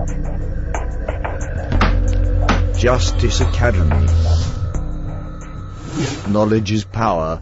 Justice Academy. Knowledge is power.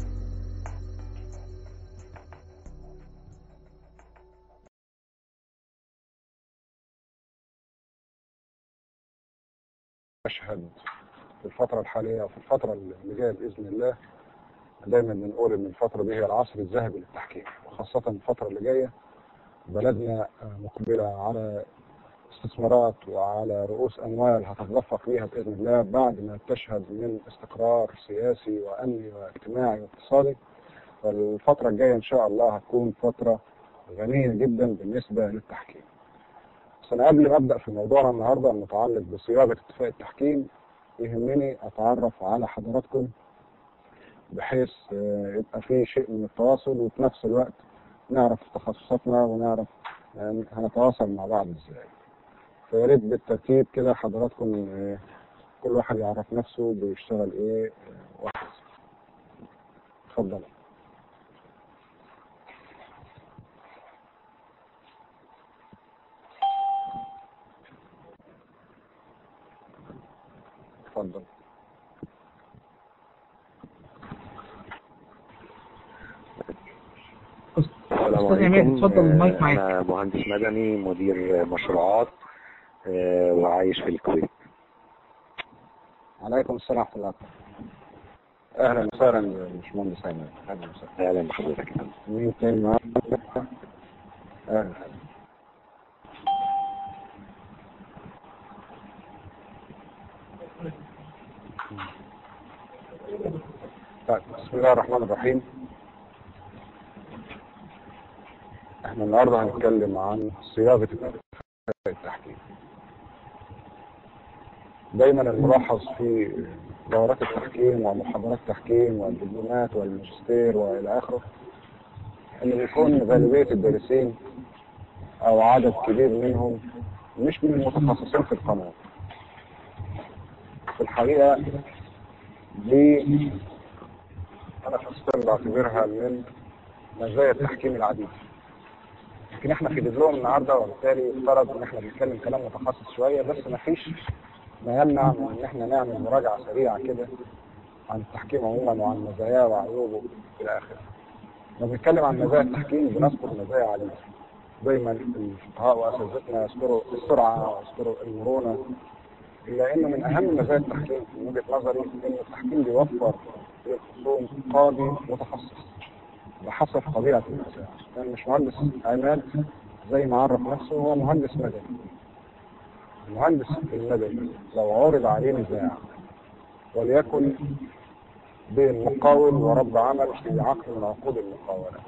أشهد في الفترة الحالية وفي الفترة اللي جاية بإذن الله دايما بنقول إن الفترة دي هي العصر الذهبي للتحكيم وخاصة الفترة اللي جاية بلدنا مقبلة على استثمارات وعلى رؤوس أموال هتتدفق فيها بإذن الله بعد ما تشهد من استقرار سياسي وأمني واجتماعي واقتصادي فالفترة الجاية إن شاء الله هتكون فترة غنية جدا بالنسبة للتحكيم. بس أنا قبل ما أبدأ في موضوعنا النهاردة المتعلق بصياغة اتفاق التحكيم يهمني أتعرف على حضراتكم بحيث آه، يبقى في شيء من التواصل وفي نفس الوقت نعرف تخصصاتنا ونعرف يعني هنتواصل مع بعض ازاي. فيا ريت بالترتيب كده حضراتكم آه، كل واحد يعرف نفسه بيشتغل ايه آه، واحد. اتفضل. اتفضل. السلام أستاذ عماد، عليكم اتفضل، المايك آه، معاك. أنا مهندس مدني مدير مشروعات آه، وعايش في الكويت عليكم السلام ورحمة الله أهلا وسهلا يا باشمهندس أيمن أهلا وسهلا أهلا بحضرتك مين تاني معاك؟ أهلا طيب بسم الله الرحمن الرحيم احنا النهارده هنتكلم عن صياغة التحكيم دايما الملاحظ في دورات التحكيم ومحاضرات التحكيم والدبلومات والماجستير والى اخره ان بيكون غالبية الدارسين او عدد كبير منهم مش من المتخصصين في القانون في الحقيقة دي انا شخصيا بعتبرها من مزايا التحكيم العديد لكن احنا في دبلوم النهارده وبالتالي يفترض ان احنا بنتكلم كلام متخصص شويه بس ما فيش ما يمنع من ان احنا نعمل مراجعه سريعه كده عن التحكيم عموما وعن مزاياه وعيوبه الى اخره. لما بنتكلم عن مزايا التحكيم بنذكر مزايا عديده. دايما الفقهاء واساتذتنا يذكروا السرعه ويذكروا المرونه الا انه من اهم مزايا التحكيم من وجهه نظري ان التحكيم بيوفر للخصوم قاضي متخصص بحسب طبيعه النزاع. يعني مش مهندس عماد زي ما عرف نفسه هو مهندس مدني. المهندس المدني لو عرض عليه نزاع وليكن بين مقاول ورب عمل في عقد من عقود المقاولة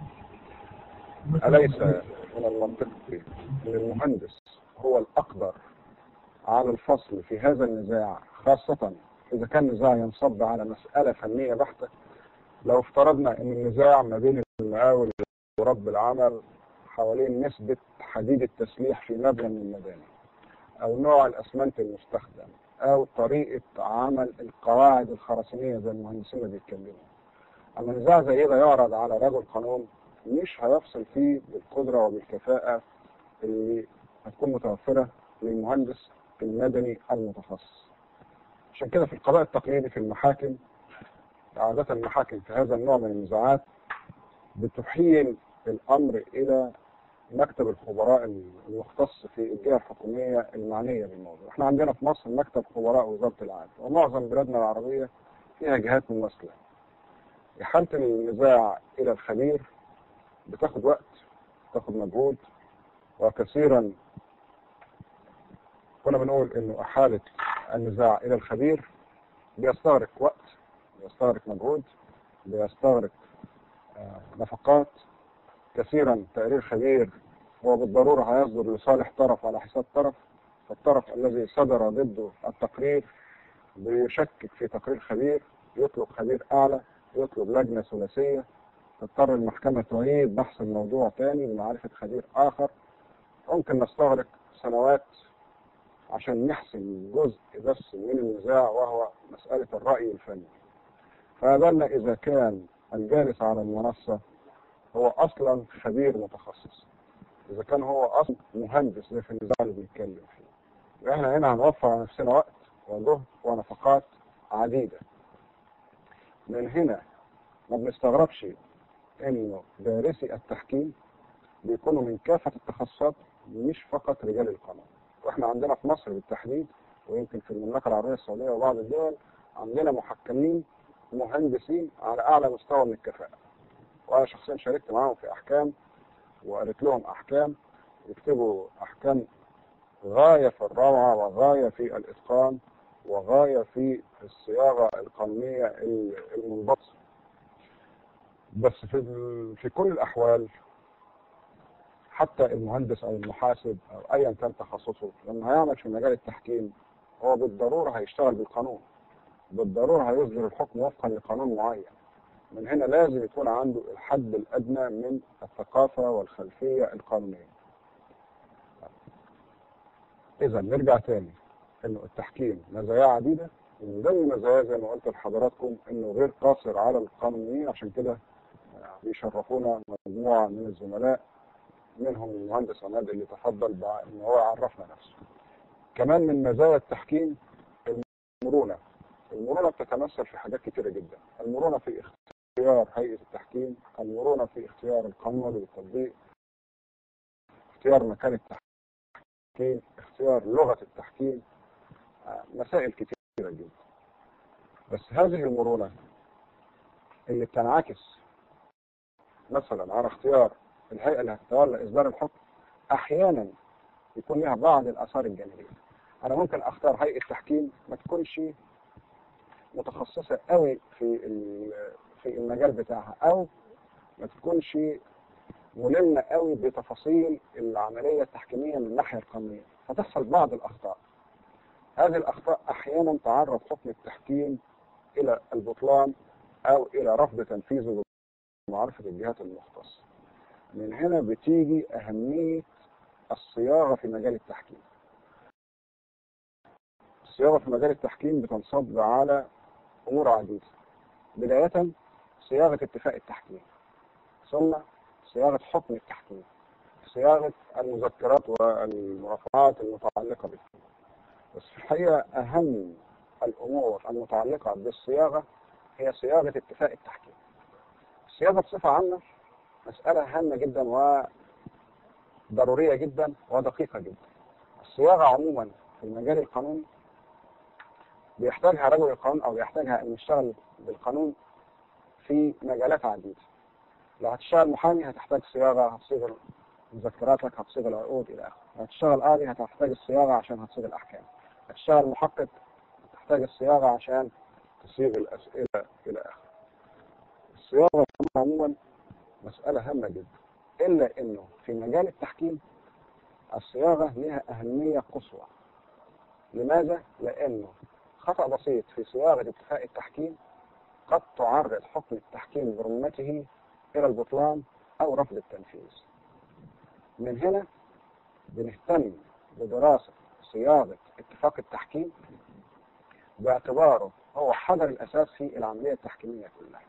أليس من المنطقي أن المهندس هو الأقدر على الفصل في هذا النزاع خاصة إذا كان نزاع ينصب على مسألة فنية بحتة لو افترضنا أن النزاع ما بين المقاول ورب العمل حوالين نسبة حديد التسليح في مبنى من المباني أو نوع الأسمنت المستخدم أو طريقة عمل القواعد الخرسانية زي المهندسين اللي بيتكلموا. أما نزاع زي ده يعرض على رجل قانون مش هيفصل فيه بالقدرة وبالكفاءة اللي هتكون متوفرة للمهندس المدني المتخصص. عشان كده في القضاء التقليدي في المحاكم عادة المحاكم في هذا النوع من النزاعات بتحيل الأمر إلى مكتب الخبراء المختص في الجهة الحكومية المعنية بالموضوع. احنا عندنا في مصر مكتب خبراء وزارة العدل ومعظم بلادنا العربية فيها جهات مماثلة. إحالة النزاع إلى الخبير بتاخد وقت بتاخد مجهود وكثيرا كنا بنقول إنه إحالة النزاع إلى الخبير بيستغرق وقت بيستغرق مجهود بيستغرق آه، نفقات كثيرا تقرير خبير هو بالضرورة هيصدر لصالح طرف على حساب طرف فالطرف الذي صدر ضده التقرير بيشكك في تقرير خبير يطلب خبير أعلى يطلب لجنة ثلاثية تضطر المحكمة تعيد بحث الموضوع تاني لمعرفة خبير آخر ممكن نستغرق سنوات عشان نحسم جزء بس من النزاع وهو مسألة الرأي الفني فما بالنا إذا كان الجالس على المنصة هو اصلا خبير متخصص اذا كان هو اصلا مهندس زي في النظام اللي بنتكلم فيه واحنا هنا هنوفر على نفسنا وقت وجهد ونفقات عديده من هنا ما بنستغربش انه دارسي التحكيم بيكونوا من كافه التخصصات مش فقط رجال القانون واحنا عندنا في مصر بالتحديد ويمكن في المملكه العربيه السعوديه وبعض الدول عندنا محكمين مهندسين على اعلى مستوى من الكفاءه وانا شخصيا شاركت معاهم في احكام وقريت لهم احكام يكتبوا احكام غايه في الروعه وغايه في الاتقان وغايه في الصياغه القانونيه المنضبطه بس في ال- في كل الاحوال حتى المهندس او المحاسب او ايا كان تخصصه لما هيعمل في مجال التحكيم هو بالضروره هيشتغل بالقانون بالضروره هيصدر الحكم وفقا لقانون معين من هنا لازم يكون عنده الحد الادنى من الثقافه والخلفيه القانونيه اذا نرجع تاني انه التحكيم مزايا عديده ومن ضمن مزايا زي ما قلت لحضراتكم انه غير قاصر على القانونيين عشان كده بيشرفونا مجموعه من الزملاء منهم المهندس عماد اللي تفضل بان هو يعرفنا نفسه. كمان من مزايا التحكيم المرونه. المرونه بتتمثل في حاجات كتيره جدا، المرونه في اختيار هيئه التحكيم، المرونه في اختيار القانون والتطبيق، اختيار مكان التحكيم، اختيار لغه التحكيم، آه، مسائل كتيره جدا. بس هذه المرونه اللي بتنعكس مثلا على اختيار الهيئه اللي هتتولى اصدار الحكم احيانا يكون لها بعض الاثار الجانبيه. انا ممكن اختار هيئه تحكيم ما تكونش متخصصه قوي في ال- في المجال بتاعها او ما تكونش ملمه قوي بتفاصيل العمليه التحكيميه من الناحيه القانونيه فتحصل بعض الاخطاء. هذه الاخطاء احيانا تعرض حكم التحكيم الى البطلان او الى رفض تنفيذه بمعرفه الجهات المختصه. من هنا بتيجي أهمية الصياغة في مجال التحكيم الصياغة في مجال التحكيم بتنصب على أمور عديدة بداية صياغة اتفاق التحكيم ثم صياغة حكم التحكيم صياغة المذكرات والمرافعات المتعلقة به بس في الحقيقة أهم الأمور المتعلقة بالصياغة هي صياغة اتفاق التحكيم الصياغة بصفة عامة مسألة هامة جدا وضرورية جدا ودقيقة جدا. الصياغة عموما في المجال القانوني بيحتاجها رجل القانون أو بيحتاجها أن يشتغل بالقانون في مجالات عديدة. لو هتشتغل محامي هتحتاج صياغة هتصيغ مذكراتك هتصيغ العقود إلى آخره. لو هتشتغل قاضي هتحتاج الصياغة عشان هتصيغ الأحكام. هتشتغل محقق هتحتاج الصياغة عشان تصيغ الأسئلة إلى آخره. الصياغة عموما مسألة هامة جدا إلا إنه في مجال التحكيم الصياغة لها أهمية قصوى لماذا؟ لأنه خطأ بسيط في صياغة اتفاق التحكيم قد تعرض حكم التحكيم برمته إلى البطلان أو رفض التنفيذ من هنا بنهتم بدراسة صياغة اتفاق التحكيم باعتباره هو حجر الأساس في العملية التحكيمية كلها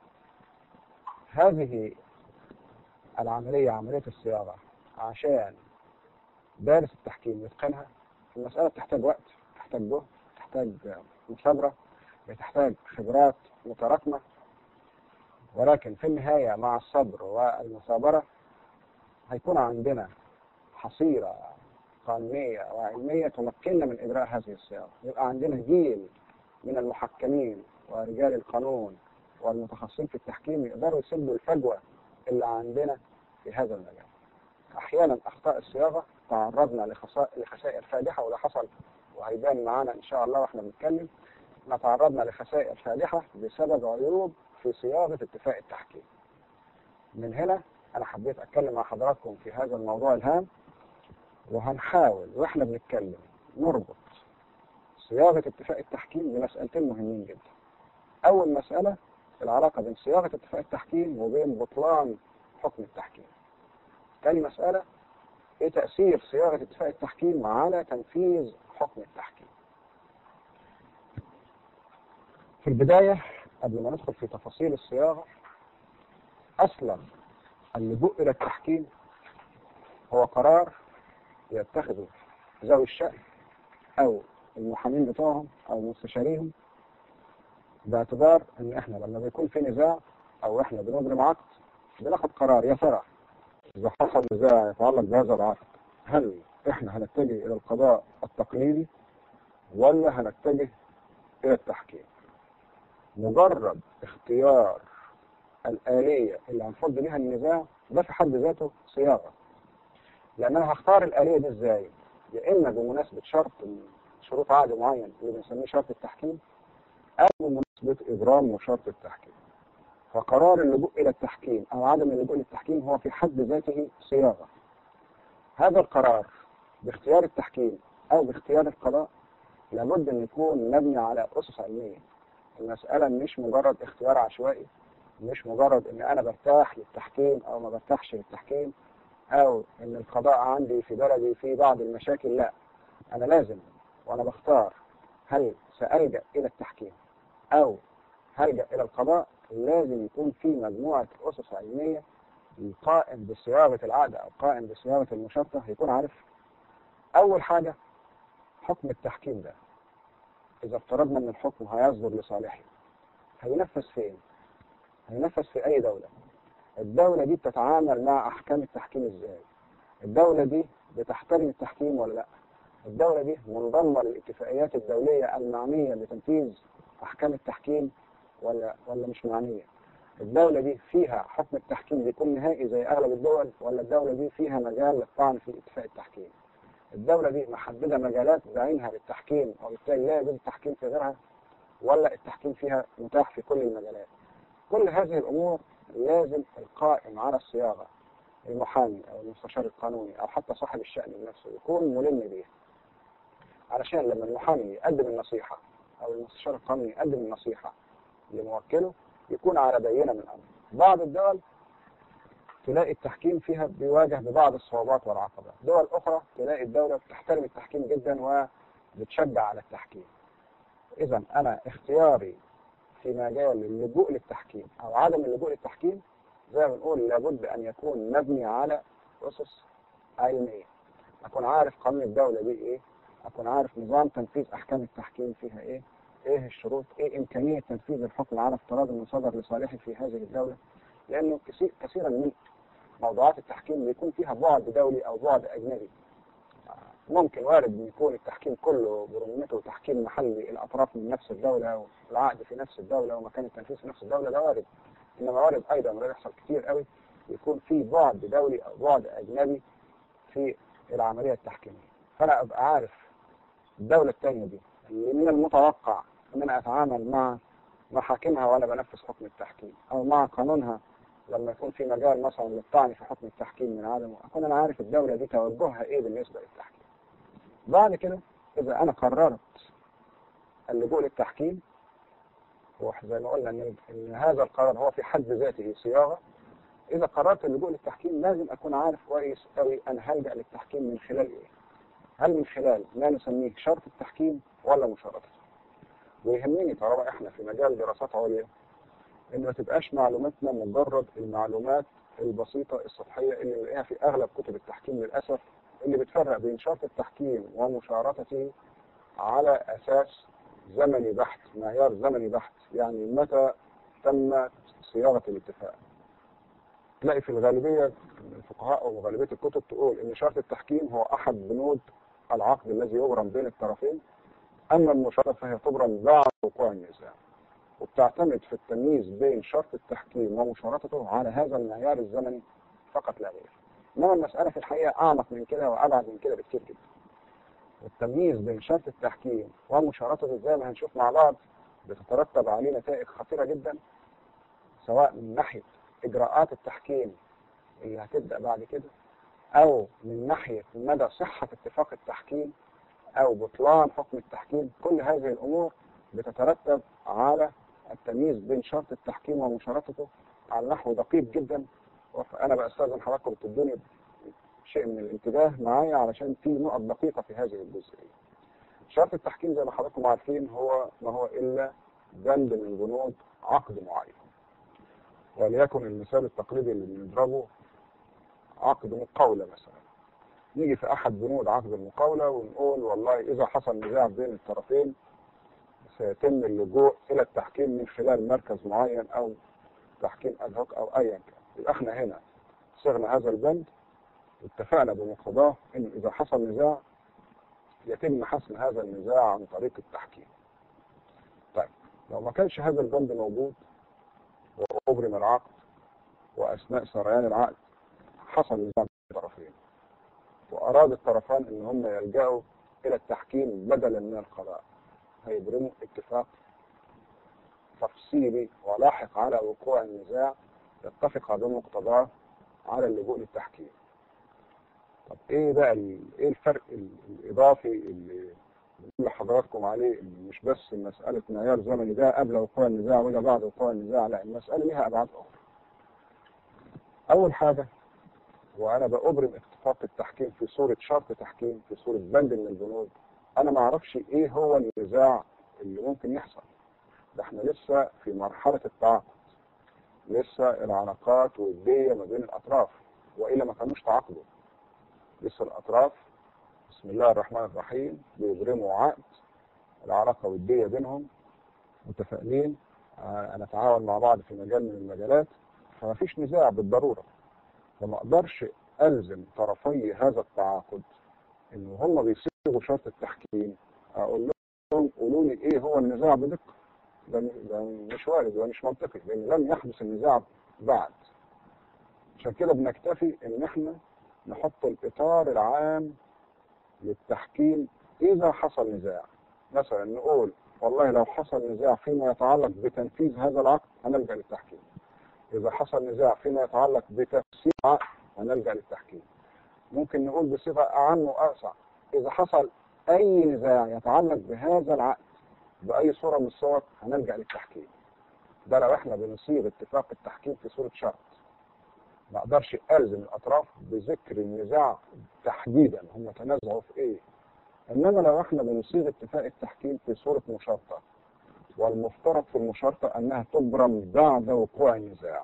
هذه العملية عملية الصياغة عشان دارس التحكيم يتقنها المسألة بتحتاج وقت تحتاج جهد تحتاج مثابرة بتحتاج خبرات متراكمة ولكن في النهاية مع الصبر والمثابرة هيكون عندنا حصيلة قانونية وعلمية تمكننا من إجراء هذه الصياغة يبقى عندنا جيل من المحكمين ورجال القانون والمتخصصين في التحكيم يقدروا يسدوا الفجوة اللي عندنا في هذا المجال. أحيانا أخطاء الصياغة تعرضنا لخسائر لخسائر فادحة وده حصل وهيبان معانا إن شاء الله وإحنا بنتكلم ما تعرضنا لخسائر فادحة بسبب عيوب في صياغة اتفاق التحكيم. من هنا أنا حبيت أتكلم مع حضراتكم في هذا الموضوع الهام وهنحاول وإحنا بنتكلم نربط صياغة اتفاق التحكيم بمسألتين مهمين جدا. أول مسألة العلاقة بين صياغة اتفاق التحكيم وبين بطلان حكم التحكيم. تاني مسألة ايه تأثير صياغة اتفاق التحكيم على تنفيذ حكم التحكيم. في البداية قبل ما ندخل في تفاصيل الصياغة أصلا اللجوء إلى التحكيم هو قرار يتخذه ذوي الشأن أو المحامين بتوعهم أو مستشاريهم باعتبار إن إحنا لما بيكون في نزاع أو إحنا بنبرم عقد بناخد قرار يا ترى إذا حصل نزاع يتعلق بهذا العقد هل إحنا هنتجه إلى القضاء التقليدي ولا هنتجه إلى التحكيم مجرد اختيار الآلية اللي هنفض بيها النزاع ده في حد ذاته صياغة لأن أنا هختار الآلية دي إزاي؟ يا إما بمناسبة شرط من شروط عقد معين اللي بنسميه شرط التحكيم أو بمناسبة إبرام وشرط التحكيم فقرار اللجوء إلى التحكيم أو عدم اللجوء للتحكيم هو في حد ذاته صياغة هذا القرار باختيار التحكيم أو باختيار القضاء لابد أن يكون مبني على أسس علمية المسألة مش مجرد اختيار عشوائي مش مجرد ان انا برتاح للتحكيم او ما برتاحش للتحكيم او ان القضاء عندي في بلدي في بعض المشاكل لا انا لازم وانا بختار هل سألجأ الى التحكيم او هلجأ الى القضاء لازم يكون في مجموعة اسس علمية القائم بصياغة العقد او قائم بصياغة المشرطة يكون عارف اول حاجة حكم التحكيم ده اذا افترضنا ان الحكم هيصدر لصالحي هينفذ فين هينفذ في اي دولة الدولة دي بتتعامل مع احكام التحكيم ازاي الدولة دي بتحترم التحكيم ولا لا الدولة دي منضمة للاتفاقيات الدولية المعنية بتنفيذ احكام التحكيم ولا ولا مش معنية الدولة دي فيها حكم التحكيم بيكون نهائي زي اغلب الدول ولا الدولة دي فيها مجال للطعن في اتفاق التحكيم الدولة دي محددة مجالات بعينها للتحكيم وبالتالي لا يجوز التحكيم في غيرها ولا التحكيم فيها متاح في كل المجالات كل هذه الأمور لازم القائم على الصياغة المحامي أو المستشار القانوني أو حتى صاحب الشأن بنفسه يكون ملم بيها علشان لما المحامي يقدم النصيحة أو المستشار القانوني يقدم النصيحة لموكله يكون على بينة من الأمر بعض الدول تلاقي التحكيم فيها بيواجه ببعض الصعوبات والعقبات دول أخرى تلاقي الدولة بتحترم التحكيم جدا وبتشجع على التحكيم إذا أنا اختياري في مجال اللجوء للتحكيم أو عدم اللجوء للتحكيم زي ما بنقول لابد أن يكون مبني على أسس علمية أكون عارف قانون الدولة دي إيه أكون عارف نظام تنفيذ أحكام التحكيم فيها إيه إيه الشروط إيه إمكانية تنفيذ الحكم على افتراض انه صدر لصالحي في هذه الدولة لأنه كثير كثيرا من موضوعات التحكيم بيكون فيها بعد دولي أو بعد أجنبي ممكن وارد ان يكون التحكيم كله برمته تحكيم محلي الاطراف من نفس الدوله والعقد في نفس الدوله ومكان التنفيذ في نفس الدوله ده وارد انما وارد ايضا وده بيحصل كتير قوي يكون في بعد دولي او بعد اجنبي في العمليه التحكيميه فانا ابقى عارف الدوله الثانيه دي اللي من المتوقع ان انا اتعامل مع محاكمها وانا بنفذ حكم التحكيم او مع قانونها لما يكون في مجال مثلا للطعن في حكم التحكيم من عدمه اكون انا عارف الدوله دي توجهها ايه بالنسبه للتحكيم بعد كده إذا أنا قررت اللجوء للتحكيم وزي ما قلنا إن, إن هذا القرار هو في حد ذاته صياغة إذا قررت اللجوء للتحكيم لازم أكون عارف كويس أوي أنا هلجأ للتحكيم من خلال إيه؟ هل من خلال ما نسميه شرط التحكيم ولا مشارطته؟ ويهمني طالما إحنا في مجال دراسات عليا إن ما تبقاش معلوماتنا مجرد المعلومات البسيطة السطحية اللي نلاقيها في أغلب كتب التحكيم للأسف اللي بتفرق بين شرط التحكيم ومشارطته على أساس زمني بحت معيار زمني بحت يعني متى تم صياغة الاتفاق تلاقي في الغالبية الفقهاء أو غالبية الكتب تقول إن شرط التحكيم هو أحد بنود العقد الذي يبرم بين الطرفين أما المشارطة فهي تبرم بعد وقوع النزاع وبتعتمد في التمييز بين شرط التحكيم ومشارطته على هذا المعيار الزمني فقط لا غير انما المسألة في الحقيقة أعمق من كده وأبعد من كده بكتير جدا والتمييز بين شرط التحكيم ومشارطته زي ما هنشوف مع بعض بتترتب عليه نتائج خطيرة جدا سواء من ناحية إجراءات التحكيم اللي هتبدأ بعد كده أو من ناحية مدى صحة اتفاق التحكيم أو بطلان حكم التحكيم كل هذه الأمور بتترتب على التمييز بين شرط التحكيم ومشارطته على نحو دقيق جدا فأنا بأستاذن حضراتكم تدوني شيء من الانتباه معايا علشان في نقط دقيقة في هذه الجزئية. شرط التحكيم زي ما حضراتكم عارفين هو ما هو إلا بند من بنود عقد معين. وليكن المثال التقليدي اللي بنضربه عقد مقاولة مثلا. نيجي في احد بنود عقد المقاوله ونقول والله اذا حصل نزاع بين الطرفين سيتم اللجوء الى التحكيم من خلال مركز معين او تحكيم ادهوك او ايا كان يبقى احنا هنا صغنا هذا البند واتفقنا بمقتضاه ان اذا حصل نزاع يتم حسم هذا النزاع عن طريق التحكيم طيب لو ما كانش هذا البند موجود وأبرم العقد وأثناء سريان العقد حصل نزاع بين الطرفين وأراد الطرفان إن هم يلجأوا إلى التحكيم بدلا من القضاء هيبرموا اتفاق تفصيلي ولاحق على وقوع النزاع يتفق بمقتضاه على اللجوء للتحكيم طب ايه بقى ال- ايه الفرق ال- الاضافي اللي بقول لحضراتكم عليه اللي مش بس مسألة معيار زمني ده قبل وقوع النزاع ولا بعد وقوع النزاع لا المسألة ليها أبعاد أخرى. أول حاجة وأنا بأبرم اتفاق التحكيم في صورة شرط تحكيم في صورة بند من البنود أنا ما أعرفش إيه هو النزاع اللي ممكن يحصل. ده إحنا لسه في مرحلة التعاقد. لسه العلاقات ودية ما بين الأطراف وإلا ما كانوش تعاقدوا. لسه الأطراف بسم الله الرحمن الرحيم بيبرموا عقد العلاقة ودية بينهم متفائلين آه، نتعاون مع بعض في مجال من المجالات فما فيش نزاع بالضرورة فما اقدرش الزم طرفي هذا التعاقد ان هم بيصيغوا شرط التحكيم اقول لهم قولوا لي ايه هو النزاع بدقة ده ده مش وارد ده مش منطقي لان لم يحدث النزاع بعد عشان كده بنكتفي ان احنا نحط الاطار العام للتحكيم إذا حصل نزاع مثلا نقول والله لو حصل نزاع فيما يتعلق بتنفيذ هذا العقد هنلجأ للتحكيم إذا حصل نزاع فيما يتعلق بتفسير عقد هنلجأ للتحكيم ممكن نقول بصيغة أعم وأوسع إذا حصل أي نزاع يتعلق بهذا العقد بأي صورة من الصور هنلجأ للتحكيم ده لو احنا بنصيغ اتفاق التحكيم في صورة شرط ما اقدرش الزم الاطراف بذكر النزاع تحديدا هم تنازعوا في ايه انما لو احنا بنصيغ اتفاق التحكيم في صوره مشارطه والمفترض في المشارطه انها تبرم بعد وقوع النزاع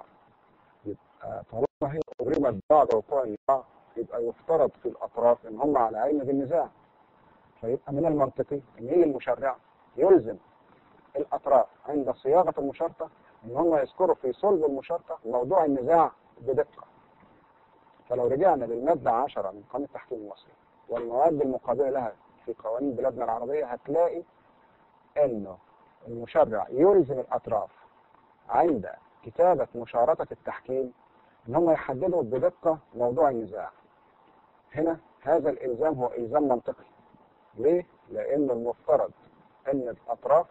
يبقى طالما هي ابرمت بعد وقوع النزاع يبقى يفترض في الاطراف ان هم على علم بالنزاع فيبقى من المنطقي ان هي المشرع يلزم الاطراف عند صياغه المشارطه ان هم يذكروا في صلب المشارطه موضوع النزاع بدقة فلو رجعنا للمادة 10 من قانون التحكيم المصري والمواد المقابلة لها في قوانين بلادنا العربية هتلاقي انه المشرع يلزم الاطراف عند كتابة مشارطة التحكيم ان هم يحددوا بدقة موضوع النزاع هنا هذا الالزام هو الزام منطقي ليه؟ لان المفترض ان الاطراف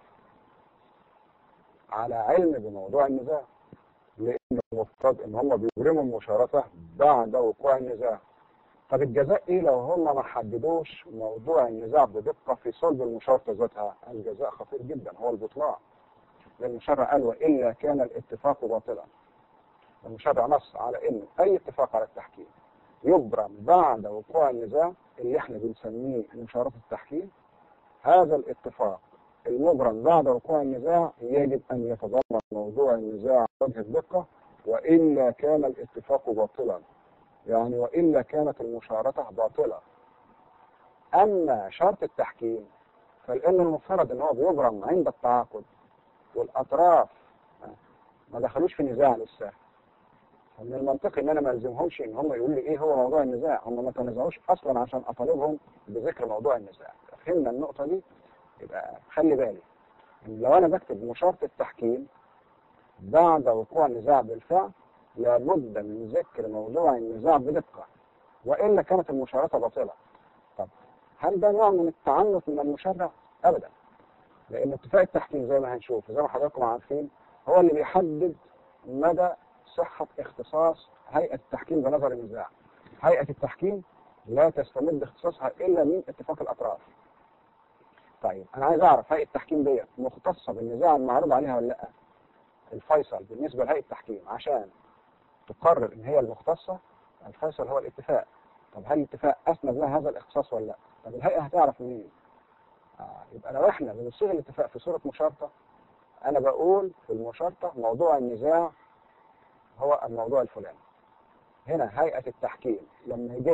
على علم بموضوع النزاع لان المفترض ان هم بيبرموا المشارطه بعد وقوع النزاع طب الجزاء ايه لو هم ما حددوش موضوع النزاع بدقه في صلب المشارطه ذاتها الجزاء خطير جدا هو البطلان لان المشرع قال والا كان الاتفاق باطلا المشرع نص على انه اي اتفاق على التحكيم يبرم بعد وقوع النزاع اللي احنا بنسميه مشارطه التحكيم هذا الاتفاق المبرم بعد وقوع النزاع يجب أن يتضمن موضوع النزاع وجه الدقة وإلا كان الاتفاق باطلا يعني وإلا كانت المشارطة باطلة أما شرط التحكيم فلأن المفترض أن هو بيبرم عند التعاقد والأطراف ما دخلوش في نزاع لسه فمن المنطقي ان انا ما الزمهمش ان هم يقولوا لي ايه هو موضوع النزاع هم ما تنازعوش اصلا عشان اطالبهم بذكر موضوع النزاع فهمنا النقطه دي يبقى خلي بالي إن لو انا بكتب مشارطه التحكيم بعد وقوع النزاع بالفعل لابد من ذكر موضوع النزاع بدقه والا كانت المشارطه باطله طب هل ده نوع من التعنت من المشرع؟ ابدا لان اتفاق التحكيم زي ما هنشوف زي ما حضراتكم عارفين هو اللي بيحدد مدى صحة اختصاص هيئة التحكيم بنظر النزاع هيئة التحكيم لا تستمد اختصاصها إلا من اتفاق الأطراف طيب أنا عايز أعرف هيئة التحكيم دي مختصة بالنزاع المعروض عليها ولا لأ الفيصل بالنسبة لهيئة التحكيم عشان تقرر إن هي المختصة الفيصل هو الاتفاق طب هل الاتفاق أسند لها هذا الاختصاص ولا لأ طب الهيئة هتعرف منين آه يبقى لو احنا بنصيغ الاتفاق في صورة مشارطة أنا بقول في المشارطة موضوع النزاع هو الموضوع الفلاني هنا هيئة التحكيم لما يجي لها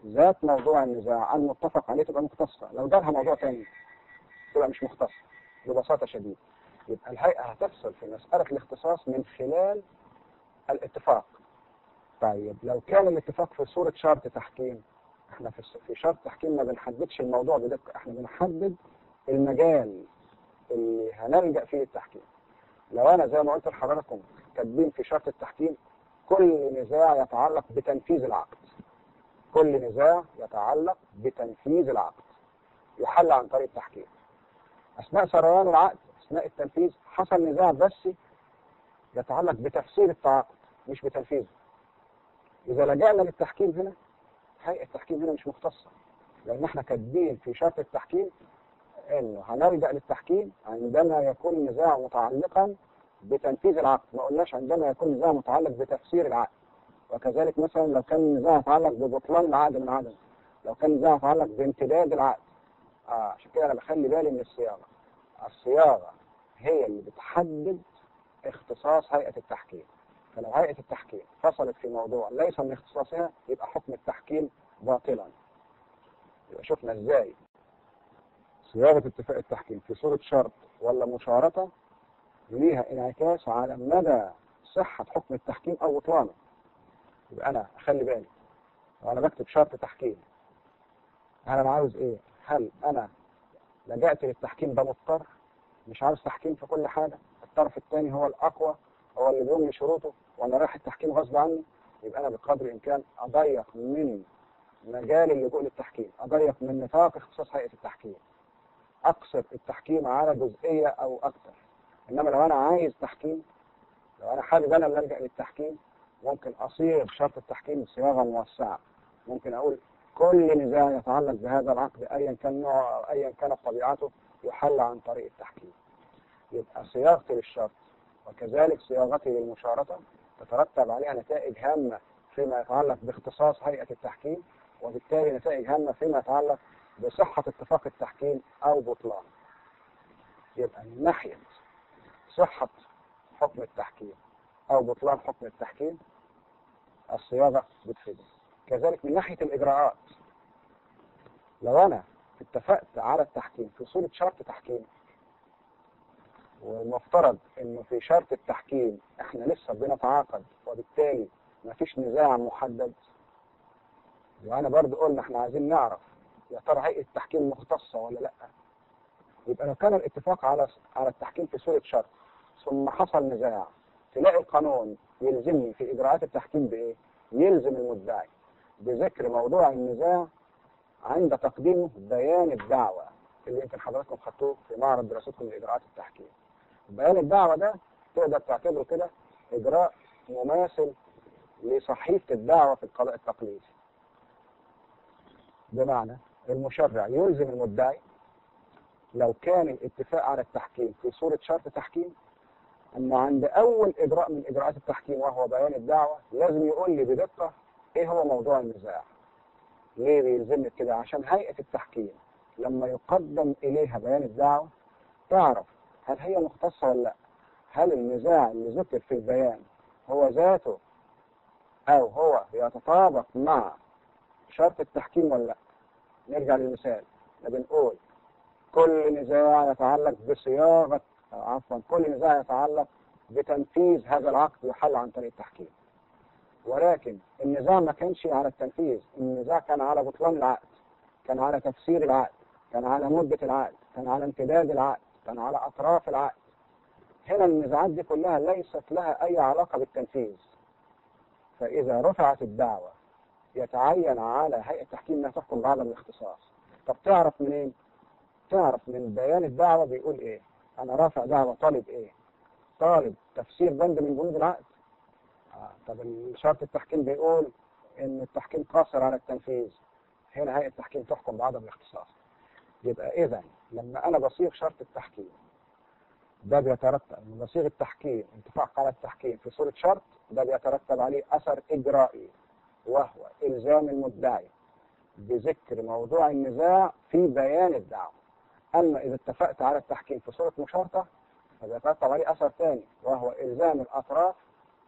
ذات موضوع النزاع المتفق عليه تبقى مختصة لو جالها موضوع تاني تبقى مش مختصة ببساطة شديدة يبقى الهيئة هتفصل في مسألة الاختصاص من خلال الاتفاق طيب لو كان الاتفاق في صورة شرط تحكيم احنا في في شرط تحكيم ما بنحددش الموضوع بدقة احنا بنحدد المجال اللي هنلجأ فيه للتحكيم لو انا زي ما قلت لحضراتكم كاتبين في شرط التحكيم كل نزاع يتعلق بتنفيذ العقد كل نزاع يتعلق بتنفيذ العقد يحل عن طريق التحكيم اثناء سريان العقد اثناء التنفيذ حصل نزاع بس يتعلق بتفسير التعاقد مش بتنفيذه اذا لجأنا للتحكيم هنا هيئة التحكيم هنا مش مختصة لان احنا كاتبين في شرط التحكيم انه هنلجأ للتحكيم عندما يكون النزاع متعلقا بتنفيذ العقد ما قلناش عندما يكون النزاع متعلق بتفسير العقد وكذلك مثلا لو كان النزاع يتعلق ببطلان العقد من عدم لو كان النزاع يتعلق بامتداد العقد آه عشان كده انا بخلي بالي من الصياغه الصياغه هي اللي بتحدد اختصاص هيئه التحكيم فلو هيئه التحكيم فصلت في موضوع ليس من اختصاصها يبقى حكم التحكيم باطلا يبقى شفنا ازاي صياغه اتفاق التحكيم في صوره شرط ولا مشارطه ليها انعكاس على مدى صحه حكم التحكيم او بطلانه يبقى انا اخلي بالي وانا بكتب شرط تحكيم انا عاوز ايه هل انا لجأت للتحكيم ده مضطر مش عاوز تحكيم في كل حاجة الطرف الثاني هو الأقوى هو اللي بيملي شروطه وأنا رايح التحكيم غصب عني يبقى أنا بقدر الإمكان أضيق من مجال اللجوء للتحكيم أضيق من نطاق اختصاص هيئة التحكيم أقصر التحكيم على جزئية أو أكثر إنما لو أنا عايز تحكيم لو أنا حابب أنا اللي ألجأ للتحكيم ممكن أصيغ شرط التحكيم بصياغة موسعة ممكن أقول كل نزاع يتعلق بهذا العقد أيا كان نوعه أو أيا كانت طبيعته يحل عن طريق التحكيم يبقى صياغتي للشرط وكذلك صياغتي للمشارطة تترتب عليها نتائج هامة فيما يتعلق باختصاص هيئة التحكيم وبالتالي نتائج هامة فيما يتعلق بصحة اتفاق التحكيم أو بطلان يبقى من ناحية صحة حكم التحكيم أو بطلان حكم التحكيم الصياغة بتفيدني كذلك من ناحية الإجراءات لو أنا اتفقت على التحكيم في صورة شرط تحكيم والمفترض انه في شرط التحكيم احنا لسه بنتعاقد وبالتالي ما فيش نزاع محدد وانا برضو قلنا احنا عايزين نعرف يا ترى هيئه التحكيم مختصه ولا لا يبقى لو كان الاتفاق على على التحكيم في صوره شرط ثم حصل نزاع تلاقي القانون يلزمني في اجراءات التحكيم بايه؟ يلزم المدعي بذكر موضوع النزاع عند تقديمه بيان الدعوة اللي يمكن حضراتكم خدتوه في معرض دراستكم لإجراءات التحكيم. بيان الدعوة ده تقدر تعتبره كده إجراء مماثل لصحيفة الدعوة في القضاء التقليدي. بمعنى المشرع يلزم المدعي لو كان الاتفاق على التحكيم في صورة شرط تحكيم أن عند أول إجراء من إجراءات التحكيم وهو بيان الدعوة لازم يقول لي بدقة إيه هو موضوع النزاع. ليه بيلزمني كده عشان هيئة التحكيم لما يقدم إليها بيان الدعوة تعرف هل هي مختصة ولا لا هل النزاع اللي ذكر في البيان هو ذاته أو هو يتطابق مع شرط التحكيم ولا لا نرجع للمثال بنقول كل نزاع يتعلق بصياغة عفوا كل نزاع يتعلق بتنفيذ هذا العقد يحل عن طريق التحكيم ولكن النزاع ما كانش على التنفيذ النزاع كان على بطلان العقد كان على تفسير العقد كان على مدة العقد كان على امتداد العقد كان على أطراف العقد هنا النزاعات دي كلها ليست لها أي علاقة بالتنفيذ فإذا رفعت الدعوة يتعين على هيئة التحكيم انها تحكم بعدم الاختصاص طب تعرف منين؟ تعرف من بيان الدعوة بيقول ايه؟ أنا رافع دعوة طالب ايه؟ طالب تفسير بند من بنود العقد آه. طب شرط التحكيم بيقول ان التحكيم قاصر على التنفيذ هنا هيئه التحكيم تحكم بعدم الاختصاص يبقى اذا لما انا بصيغ شرط التحكيم ده بيترتب من بصيغ التحكيم اتفاق على التحكيم في صوره شرط ده بيترتب عليه اثر اجرائي وهو الزام المدعي بذكر موضوع النزاع في بيان الدعوه اما اذا اتفقت على التحكيم في صوره مشارطه فبيترتب عليه اثر ثاني وهو الزام الاطراف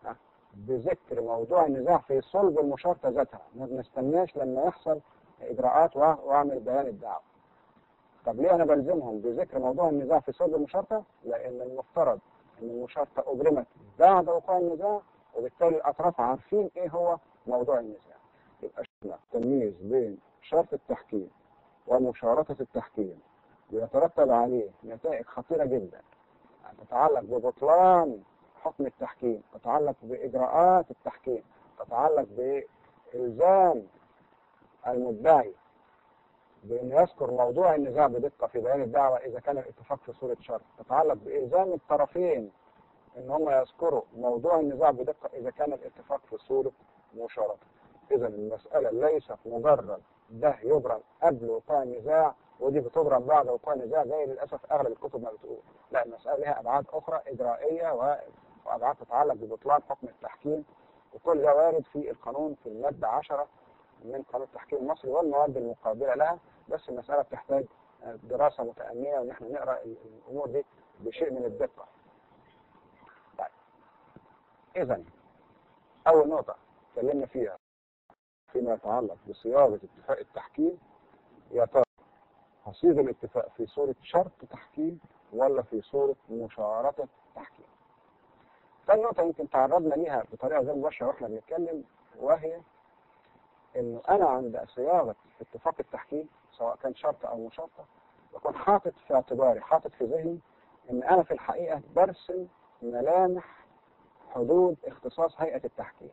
بذكر موضوع النزاع في صلب المشارطة ذاتها ما بنستناش لما يحصل إجراءات وأ- وأعمل بيان الدعوة طب ليه أنا بلزمهم بذكر موضوع النزاع في صلب المشارطة؟ لأن المفترض أن المشارطة أجرمت بعد وقوع النزاع وبالتالي الأطراف عارفين إيه هو موضوع النزاع يبقى شفنا تمييز بين شرط التحكيم ومشارطة التحكيم ويترتب عليه نتائج خطيرة جدا تتعلق ببطلان حكم التحكيم تتعلق بإجراءات التحكيم تتعلق بإلزام المدعي بأن يذكر موضوع النزاع بدقة في بيان الدعوة إذا كان الاتفاق في صورة شرط تتعلق بإلزام الطرفين أن هم يذكروا موضوع النزاع بدقة إذا كان الاتفاق في صورة مشارطة إذا المسألة ليست مجرد ده يبرم قبل وقوع النزاع ودي بتبرم بعد وقوع النزاع زي للأسف أغلب الكتب ما بتقول لا المسألة لها أبعاد أخرى إجرائية و- وأبعاد تتعلق ببطلان حكم التحكيم وكل ده وارد في القانون في المادة 10 من قانون التحكيم المصري والمواد المقابلة لها بس المسألة بتحتاج دراسة متأنية وإن احنا نقرأ الأمور دي بشيء من الدقة. طيب. إذا أول نقطة اتكلمنا فيها فيما يتعلق بصياغة اتفاق التحكيم يا ترى هصيغ الاتفاق في صورة شرط تحكيم ولا في صورة مشارطة تحكيم تاني نقطة يمكن تعرضنا ليها بطريقة غير مباشرة واحنا بنتكلم وهي انه انا عند صياغة اتفاق التحكيم سواء كان شرط او مشارطة بكون حاطط في اعتباري حاطط في ذهني ان انا في الحقيقة برسم ملامح حدود اختصاص هيئة التحكيم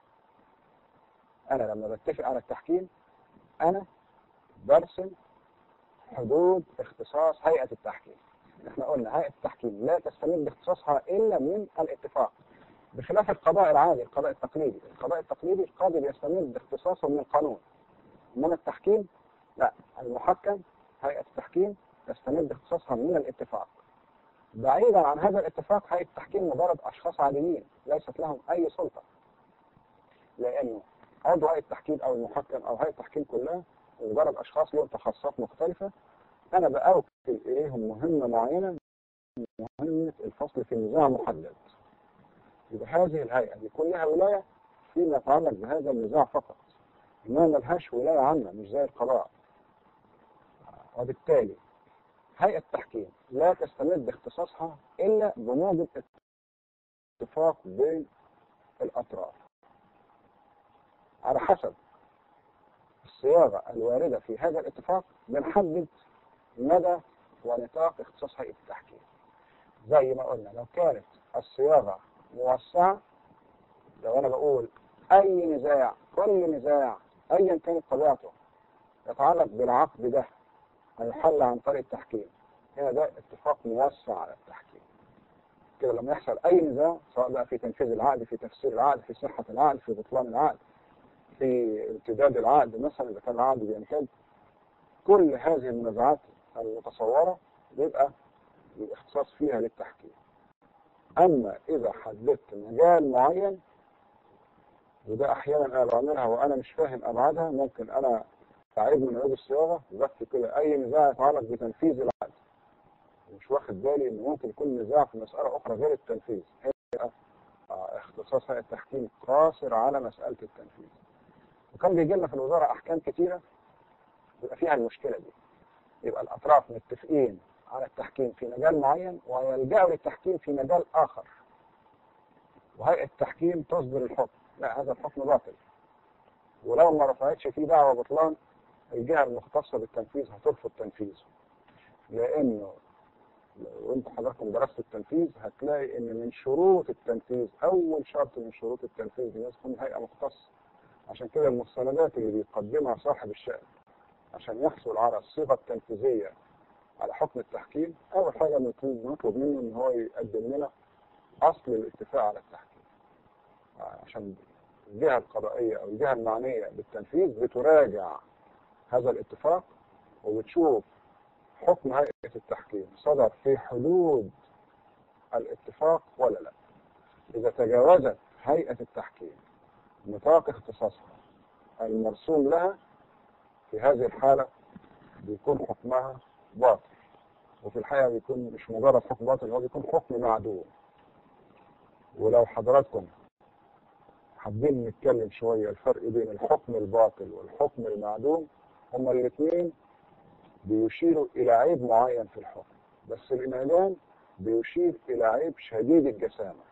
انا لما بتفق على التحكيم انا برسم حدود اختصاص هيئة التحكيم احنا قلنا هيئة التحكيم لا تستمد اختصاصها الا من الاتفاق بخلاف القضاء العادي القضاء التقليدي القضاء التقليدي القاضي بيستمد اختصاصه من القانون انما التحكيم لا المحكم هيئة التحكيم تستمد اختصاصها من الاتفاق بعيدا عن هذا الاتفاق هيئة التحكيم مجرد اشخاص عاديين ليست لهم اي سلطة لانه عضو هيئة التحكيم او المحكم او هيئة التحكيم كلها مجرد اشخاص لهم تخصصات مختلفة انا باوكل اليهم مهمة معينة مهمة الفصل في نزاع محدد يبقى هذه الهيئة بيكون لها ولاية فيما يتعلق بهذا النزاع فقط إنما ملهاش ولاية عامة مش زي القضاء وبالتالي هيئة التحكيم لا تستمد اختصاصها إلا بموجب اتفاق بين الأطراف على حسب الصياغة الواردة في هذا الاتفاق بنحدد مدى ونطاق اختصاص هيئة التحكيم زي ما قلنا لو كانت الصياغة موسعة لو أنا بقول أي نزاع كل نزاع أيا كانت طبيعته يتعلق بالعقد ده هيحل عن طريق التحكيم هنا ده اتفاق موسع على التحكيم كده لما يحصل أي نزاع سواء بقى في تنفيذ العقد في تفسير العقد في صحة العقد في بطلان العقد في امتداد العقد مثلا إذا كان العقد بيمتد كل هذه المنازعات المتصورة بيبقى الاختصاص فيها للتحكيم أما إذا حددت مجال معين وده أحيانا أنا بعملها وأنا مش فاهم أبعادها ممكن أنا تعيب من عيوب الصياغة بس كده أي نزاع يتعلق بتنفيذ العقد مش واخد بالي إن ممكن يكون نزاع في مسألة أخرى غير التنفيذ هي اختصاص هيئة التحكيم قاصر على مسألة التنفيذ وكان بيجي لنا في الوزارة أحكام كتيرة يبقى فيها المشكلة دي يبقى الأطراف متفقين على التحكيم في مجال معين ويلجأوا للتحكيم في مجال آخر وهيئة التحكيم تصدر الحكم لا هذا الحكم باطل ولو ما رفعتش فيه دعوة بطلان الجهة المختصة بالتنفيذ هترفض تنفيذه لأنه لو انت حضراتكم درست التنفيذ هتلاقي ان من شروط التنفيذ اول شرط من شروط التنفيذ لازم تكون هيئة مختصة عشان كده المستندات اللي بيقدمها صاحب الشأن عشان يحصل على الصيغة التنفيذية على حكم التحكيم أول حاجة نطلب نطلب منه إن هو يقدم لنا أصل الاتفاق على التحكيم عشان الجهة القضائية أو الجهة المعنية بالتنفيذ بتراجع هذا الاتفاق وبتشوف حكم هيئة التحكيم صدر في حدود الاتفاق ولا لا إذا تجاوزت هيئة التحكيم نطاق اختصاصها المرسوم لها في هذه الحالة بيكون حكمها باطل وفي الحقيقة بيكون مش مجرد حكم باطل هو بيكون حكم معدوم ولو حضراتكم حابين نتكلم شوية الفرق بين الحكم الباطل والحكم المعدوم هما الاثنين بيشيروا إلى عيب معين في الحكم بس الإنعدام بيشير إلى عيب شديد الجسامة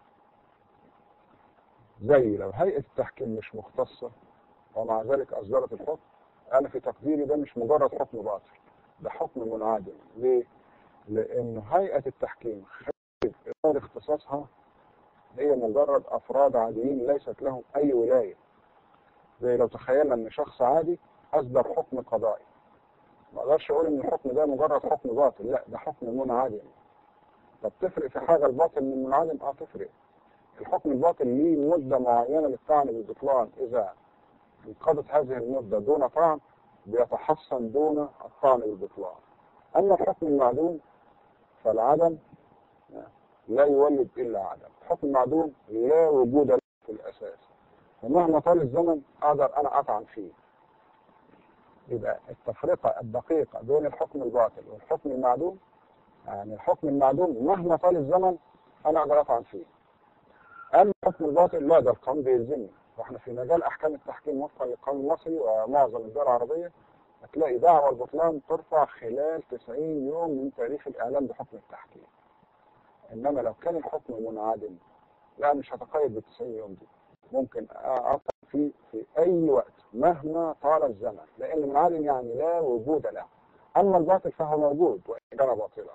زي لو هيئة التحكيم مش مختصة ومع ذلك أصدرت الحكم أنا في تقديري ده مش مجرد حكم باطل ده حكم منعدم ليه؟ لأن هيئة التحكيم خلت إطار اختصاصها هي مجرد أفراد عاديين ليست لهم أي ولاية زي لو تخيلنا إن شخص عادي أصدر حكم قضائي ما أقدرش أقول إن الحكم ده مجرد حكم باطل لا ده حكم منعدم طب تفرق في حاجة الباطل من المنعدم؟ اه تفرق الحكم الباطل ليه مدة معينة للطعن بالبطلان إذا انقضت هذه المدة دون طعن بيتحصن دون الطعن بالبطلان أما الحكم المعدوم فالعدم لا يولد إلا عدم الحكم المعدوم لا وجود له في الأساس ومهما طال الزمن أقدر أنا أطعن فيه يبقى التفرقة الدقيقة بين الحكم الباطل والحكم المعدوم يعني الحكم المعدوم مهما طال الزمن أنا أقدر أطعن فيه أما الحكم الباطل لا ده القانون بيلزمني واحنا في مجال أحكام التحكيم وفقا للقانون المصري ومعظم الدول العربية هتلاقي دعوى البطلان ترفع خلال 90 يوم من تاريخ الإعلان بحكم التحكيم إنما لو كان الحكم منعدم لا مش هتقيد بال 90 يوم دي ممكن أطلع فيه في أي وقت مهما طال الزمن لأن منعدم يعني لا وجود له أما الباطل فهو موجود وإن كان باطلا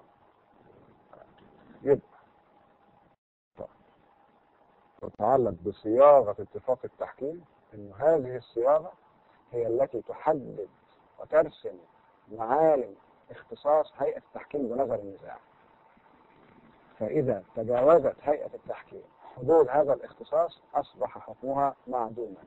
يبقى تتعلق بصياغة اتفاق التحكيم أن هذه الصياغة هي التي تحدد وترسم معالم اختصاص هيئة التحكيم بنظر النزاع فإذا تجاوزت هيئة التحكيم حدود هذا الاختصاص أصبح حكمها معدوما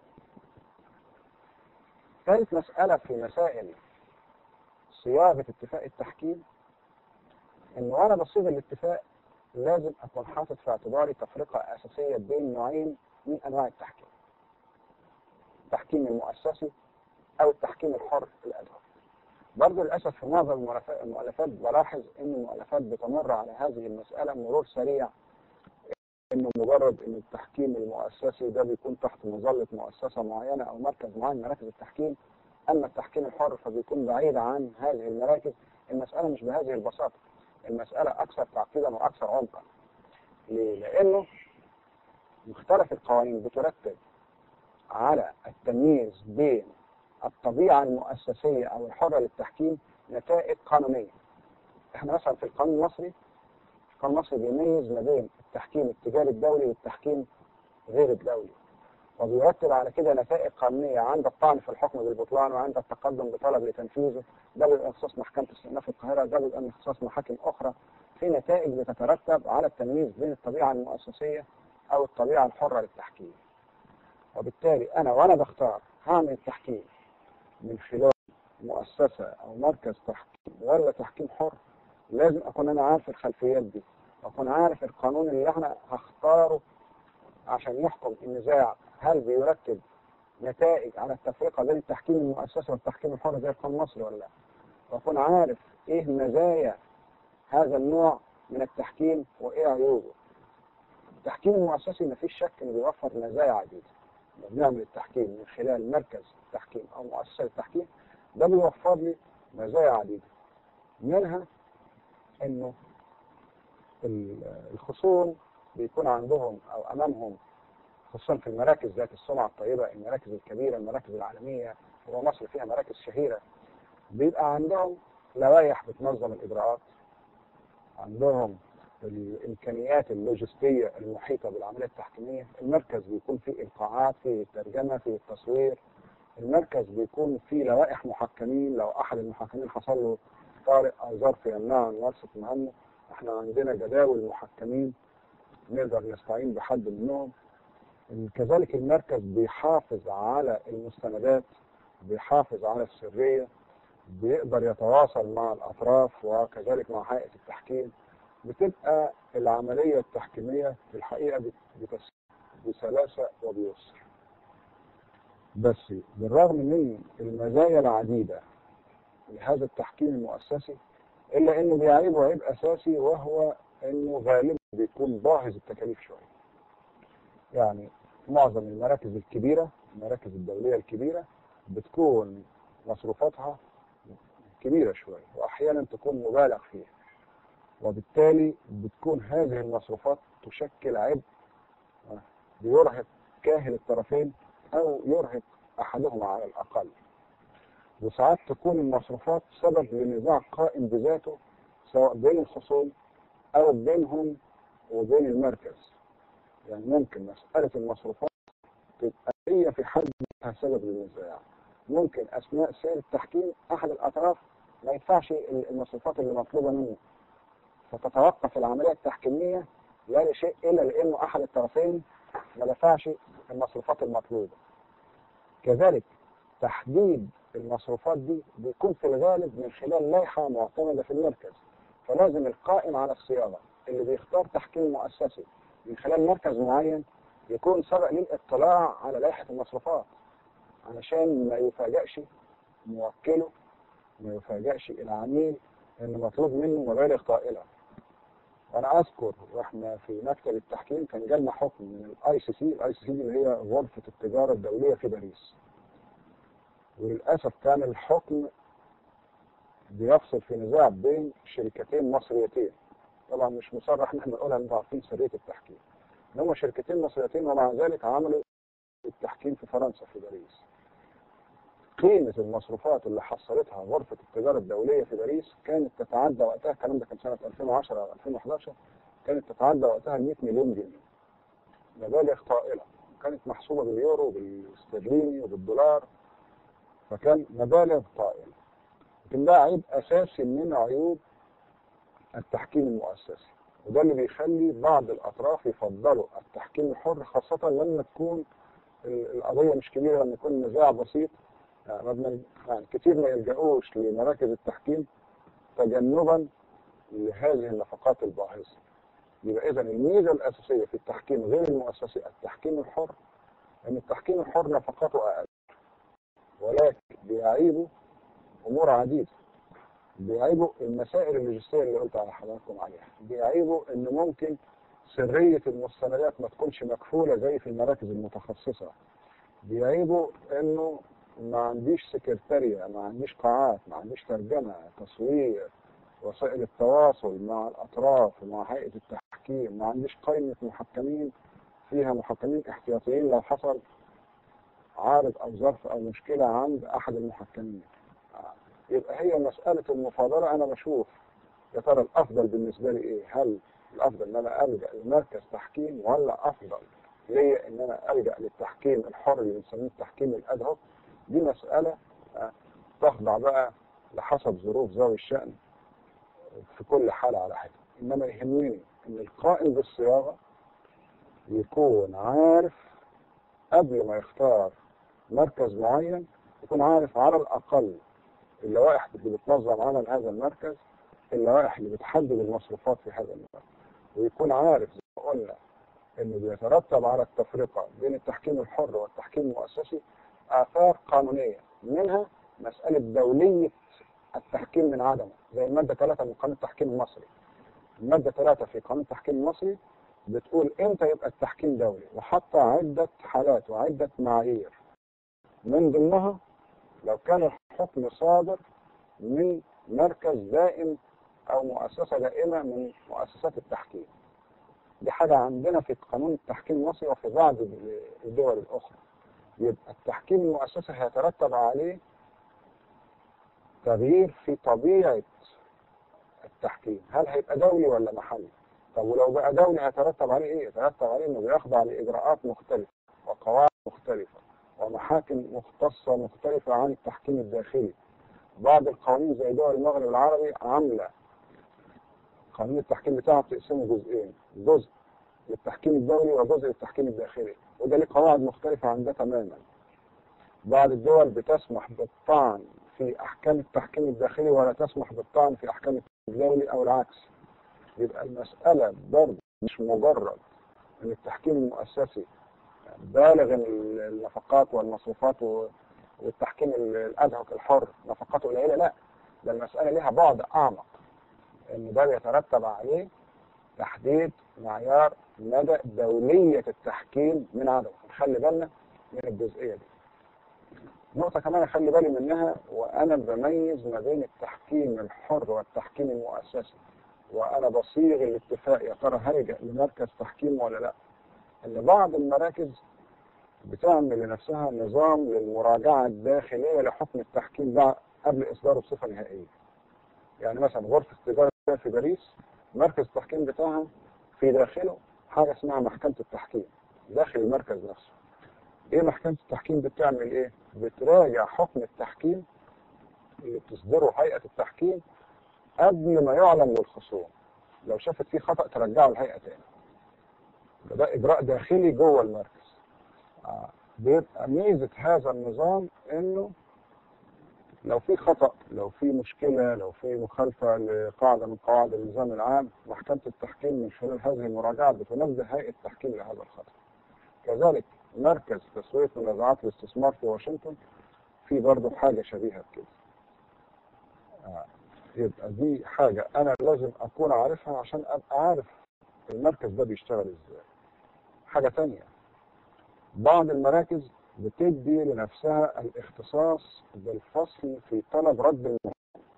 ثالث مسألة في مسائل صياغة اتفاق التحكيم إن وأنا بصيغ الاتفاق لازم أكون حاطط في اعتباري تفرقة أساسية بين نوعين من أنواع التحكيم التحكيم المؤسسي أو التحكيم الحر الأدوى برضه للأسف في معظم المؤلفات بلاحظ إن المؤلفات بتمر على هذه المسألة مرور سريع إنه مجرد إن التحكيم المؤسسي ده بيكون تحت مظلة مؤسسة معينة أو مركز معين من مراكز التحكيم أما التحكيم الحر فبيكون بعيد عن هذه المراكز المسألة مش بهذه البساطة المسألة أكثر تعقيدا وأكثر عمقا ليه؟ لأنه مختلف القوانين بترتب على التمييز بين الطبيعة المؤسسية أو الحرة للتحكيم نتائج قانونية احنا مثلا في القانون المصري القانون المصري بيميز ما بين التحكيم التجاري الدولي والتحكيم غير الدولي وبيرتب على كده نتائج قانونية عند الطعن في الحكم بالبطلان وعند التقدم بطلب لتنفيذه ده بيبقى اختصاص محكمة استئناف القاهرة ده بيبقى من اختصاص محاكم أخرى في نتائج بتترتب على التمييز بين الطبيعة المؤسسية أو الطبيعة الحرة للتحكيم وبالتالي أنا وأنا بختار هعمل التحكيم من خلال مؤسسة أو مركز تحكيم ولا تحكيم حر لازم أكون أنا عارف الخلفيات دي أكون عارف القانون اللي احنا هختاره عشان يحكم النزاع هل بيرتب نتائج على التفرقة بين التحكيم المؤسسي والتحكيم الحر زي القانون المصري ولا لا وأكون عارف إيه مزايا هذا النوع من التحكيم وإيه عيوبه التحكيم المؤسسي مفيش شك إنه بيوفر مزايا عديدة بنعمل التحكيم من خلال مركز التحكيم أو مؤسسة التحكيم ده بيوفر لي مزايا عديدة منها إنه الخصوم بيكون عندهم أو أمامهم خصوصا في المراكز ذات السمعة الطيبة المراكز الكبيرة المراكز العالمية ومصر فيها مراكز شهيرة بيبقى عندهم لوائح بتنظم الإجراءات عندهم الإمكانيات اللوجستية المحيطة بالعملية التحكيمية المركز بيكون فيه إيقاعات فيه ترجمة فيه التصوير المركز بيكون فيه لوائح محكمين لو أحد المحكمين حصل له طارئ أو ظرف يمنعه عن ممارسة مهمه احنا عندنا جداول محكمين نقدر نستعين بحد منهم كذلك المركز بيحافظ على المستندات بيحافظ على السرية بيقدر يتواصل مع الأطراف وكذلك مع هيئة التحكيم بتبقى العملية التحكيمية في الحقيقة بسلاسة وبيسر بس بالرغم من المزايا العديدة لهذا التحكيم المؤسسي إلا إنه بيعيبه عيب أساسي وهو إنه غالبا بيكون باهظ التكاليف شوية يعني معظم المراكز الكبيرة المراكز الدولية الكبيرة بتكون مصروفاتها كبيرة شوية وأحيانا تكون مبالغ فيها وبالتالي بتكون هذه المصروفات تشكل عبء بيرهق كاهل الطرفين أو يرهق أحدهما على الأقل وساعات تكون المصروفات سبب لنزاع قائم بذاته سواء بين الخصوم أو بينهم وبين المركز يعني ممكن مسألة المصروفات تبقى هي في حد ذاتها سبب للنزاع ممكن أثناء سير التحكيم أحد الأطراف ما يدفعش المصروفات اللي مطلوبة منه فتتوقف العملية التحكيمية لا لشيء إلا لأنه أحد الطرفين ما دفعش المصروفات المطلوبة كذلك تحديد المصروفات دي بيكون في الغالب من خلال لائحة معتمدة في المركز فلازم القائم على الصياغة اللي بيختار تحكيم مؤسسي من خلال مركز معين يكون سبق ليه الاطلاع على لائحة المصروفات علشان ما يفاجئش موكله ما يفاجئش العميل ان مطلوب منه مبالغ طائلة وانا اذكر واحنا في مكتب التحكيم كان جالنا حكم من الاي سي سي الاي سي سي اللي هي غرفة التجارة الدولية في باريس وللأسف كان الحكم بيفصل في نزاع بين شركتين مصريتين طبعا مش مصرح ان احنا نقولها ان عارفين سرية التحكيم ان هم شركتين مصريتين ومع ذلك عملوا التحكيم في فرنسا في باريس قيمة المصروفات اللي حصلتها غرفة التجارة الدولية في باريس كانت تتعدى وقتها الكلام ده كان سنة 2010 أو 2011 كانت تتعدى وقتها 100 مليون جنيه مبالغ طائلة كانت محسوبة باليورو وبالاسترليني وبالدولار فكان مبالغ طائلة لكن ده عيب أساسي من عيوب التحكيم المؤسسي وده اللي بيخلي بعض الأطراف يفضلوا التحكيم الحر خاصة لما تكون القضية مش كبيرة لما يكون النزاع بسيط يعني, يعني كتير ما يلجأوش لمراكز التحكيم تجنبا لهذه النفقات الباهظة يبقى إذا الميزة الأساسية في التحكيم غير المؤسسي التحكيم الحر أن التحكيم الحر نفقاته أقل ولكن بيعيبوا أمور عديدة بيعيبوا المسائل اللوجستية اللي قلت على حضراتكم عليها بيعيبوا ان ممكن سرية المستندات ما تكونش مكفولة زي في المراكز المتخصصة بيعيبوا انه ما عنديش سكرتارية ما عنديش قاعات ما عنديش ترجمة تصوير وسائل التواصل مع الأطراف ومع هيئة التحكيم ما عنديش قائمة محكمين فيها محكمين احتياطيين لو حصل عارض أو ظرف أو مشكلة عند أحد المحكمين يبقى هي مسألة المفاضلة أنا بشوف يا ترى الأفضل بالنسبة لي إيه؟ هل الأفضل إن أنا ألجأ لمركز تحكيم ولا أفضل ليا إن أنا ألجأ للتحكيم الحر اللي بنسميه التحكيم الأدهوك دي مسألة تخضع بقى لحسب ظروف ذوي الشأن في كل حالة على حاجة إنما يهمني إن القائم بالصياغة يكون عارف قبل ما يختار مركز معين يكون عارف على الأقل اللوائح اللي بتنظم عمل هذا المركز اللوائح اللي بتحدد المصروفات في هذا المركز ويكون عارف زي ما قلنا انه بيترتب على التفرقة بين التحكيم الحر والتحكيم المؤسسي آثار قانونية منها مسألة دولية التحكيم من عدمه زي المادة 3 من قانون التحكيم المصري المادة 3 في قانون التحكيم المصري بتقول امتى يبقى التحكيم دولي وحاطة عدة حالات وعدة معايير من ضمنها لو كان الحكم صادر من مركز دائم او مؤسسة دائمة من مؤسسات التحكيم دي حاجة عندنا في قانون التحكيم المصري وفي بعض الدول الاخرى يبقى التحكيم المؤسسي هيترتب عليه تغيير في طبيعة التحكيم هل هيبقى دولي ولا محلي طب ولو بقى دولي هيترتب عليه ايه يترتب عليه انه بيخضع لاجراءات مختلفة وقواعد مختلفة ومحاكم مختصة مختلفة عن التحكيم الداخلي بعض القوانين زي دول المغرب العربي عاملة قانون التحكيم بتاعها بتقسمه جزئين جزء للتحكيم الدولي وجزء للتحكيم الداخلي وده ليه قواعد مختلفة عن ده تماما بعض الدول بتسمح بالطعن في أحكام التحكيم الداخلي ولا تسمح بالطعن في أحكام التحكيم الدولي أو العكس يبقى المسألة برضه مش مجرد أن التحكيم المؤسسي بالغ النفقات والمصروفات والتحكيم الأدهك الحر نفقاته قليلة لا ده المسألة ليها بعد أعمق إن ده بيترتب عليه تحديد معيار مدى دولية التحكيم من عدمه نخلي بالنا من الجزئية دي نقطة كمان أخلي بالي منها وأنا بميز ما بين التحكيم الحر والتحكيم المؤسسي وأنا بصيغ الاتفاق يا ترى هلجأ لمركز تحكيم ولا لا إن بعض المراكز بتعمل لنفسها نظام للمراجعة الداخلية لحكم التحكيم ده قبل إصداره بصفة نهائية يعني مثلا غرفة التجارة في باريس مركز التحكيم بتاعها في داخله حاجة اسمها محكمة التحكيم داخل المركز نفسه ايه محكمة التحكيم بتعمل ايه بتراجع حكم التحكيم اللي بتصدره هيئة التحكيم قبل ما يعلن للخصوم لو شافت فيه خطأ ترجعه الهيئة تاني ده اجراء داخلي جوه المركز آه. بيبقى ميزة هذا النظام انه لو في خطأ لو في مشكلة لو في مخالفة لقاعدة من قواعد النظام العام محكمة التحكيم من خلال هذه المراجعة بتنبه هيئة التحكيم لهذا الخطأ كذلك مركز تسوية منازعات الاستثمار في واشنطن في برضه حاجة شبيهة بكده آه. يبقى دي حاجة أنا لازم أكون عارفها عشان أبقى عارف المركز ده بيشتغل إزاي حاجة تانية بعض المراكز بتدي لنفسها الاختصاص بالفصل في طلب رد المحكمة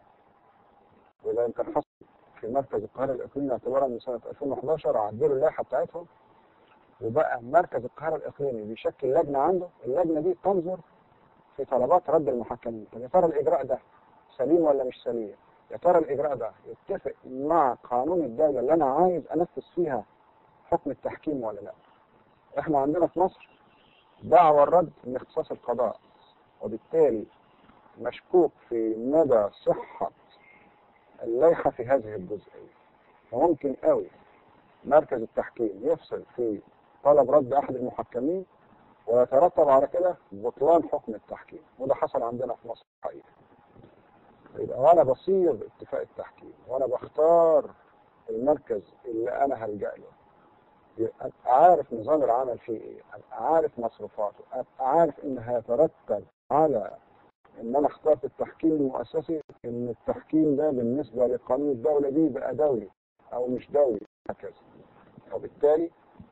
وده يمكن حصل في مركز القاهرة الإقليمي اعتبارا من سنة 2011 عدلوا اللائحة بتاعتهم وبقى مركز القاهرة الإقليمي بيشكل لجنة عنده اللجنة دي تنظر في طلبات رد المحكمين طب يا ترى الإجراء ده سليم ولا مش سليم يا ترى الإجراء ده يتفق مع قانون الدولة اللي أنا عايز أنفذ فيها حكم التحكيم ولا لا احنا عندنا في مصر دعوى الرد من اختصاص القضاء وبالتالي مشكوك في مدى صحة اللائحة في هذه الجزئية فممكن قوي مركز التحكيم يفصل في طلب رد أحد المحكمين ويترتب على كده بطلان حكم التحكيم وده حصل عندنا في مصر حقيقة يبقى وانا بصيغ اتفاق التحكيم وانا بختار المركز اللي انا هلجأ له ابقى عارف نظام العمل فيه ايه ابقى عارف مصروفاته ابقى عارف ان هيترتب على ان انا اخترت التحكيم المؤسسي ان التحكيم ده بالنسبه لقانون الدوله دي بقى دولي او مش دولي هكذا وبالتالي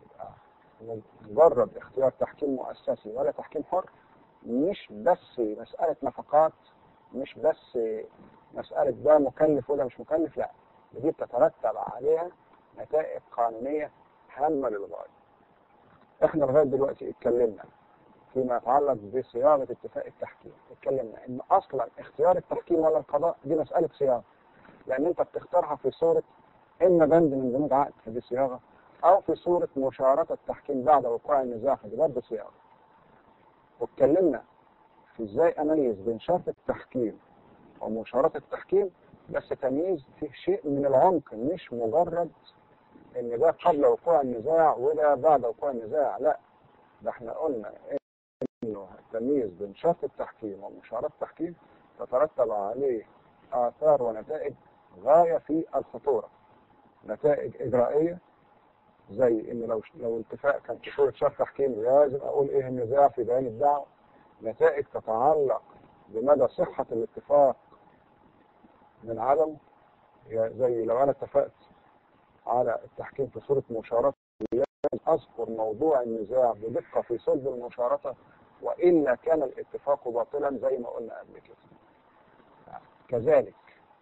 مجرد اختيار تحكيم مؤسسي ولا تحكيم حر مش بس مساله نفقات مش بس مساله ده مكلف ولا مش مكلف لا دي بتترتب عليها نتائج قانونيه هامة للغاية احنا لغاية دلوقتي اتكلمنا فيما يتعلق بصياغة اتفاق التحكيم اتكلمنا ان اصلا اختيار التحكيم ولا القضاء دي مسألة صياغة لان انت بتختارها في صورة اما بند من بنود عقد فدي صياغة او في صورة مشاركة التحكيم بعد وقوع النزاع فدي برضه صياغة واتكلمنا في ازاي اميز بين شرط التحكيم ومشاركة التحكيم بس تمييز فيه شيء من العمق مش مجرد ان ده قبل وقوع النزاع وده بعد وقوع النزاع لا ده احنا قلنا انه التمييز بين شرط التحكيم ومشاركة التحكيم تترتب عليه اثار ونتائج غاية في الخطورة نتائج اجرائية زي ان لو لو الاتفاق كان في صورة شرط تحكيم لازم اقول ايه النزاع في بيان الدعوة نتائج تتعلق بمدى صحة الاتفاق من عدمه زي لو انا اتفقت على التحكيم في صورة مشاركة لازم أذكر موضوع النزاع بدقة في صلب المشاركة وإلا كان الاتفاق باطلا زي ما قلنا قبل كده كذلك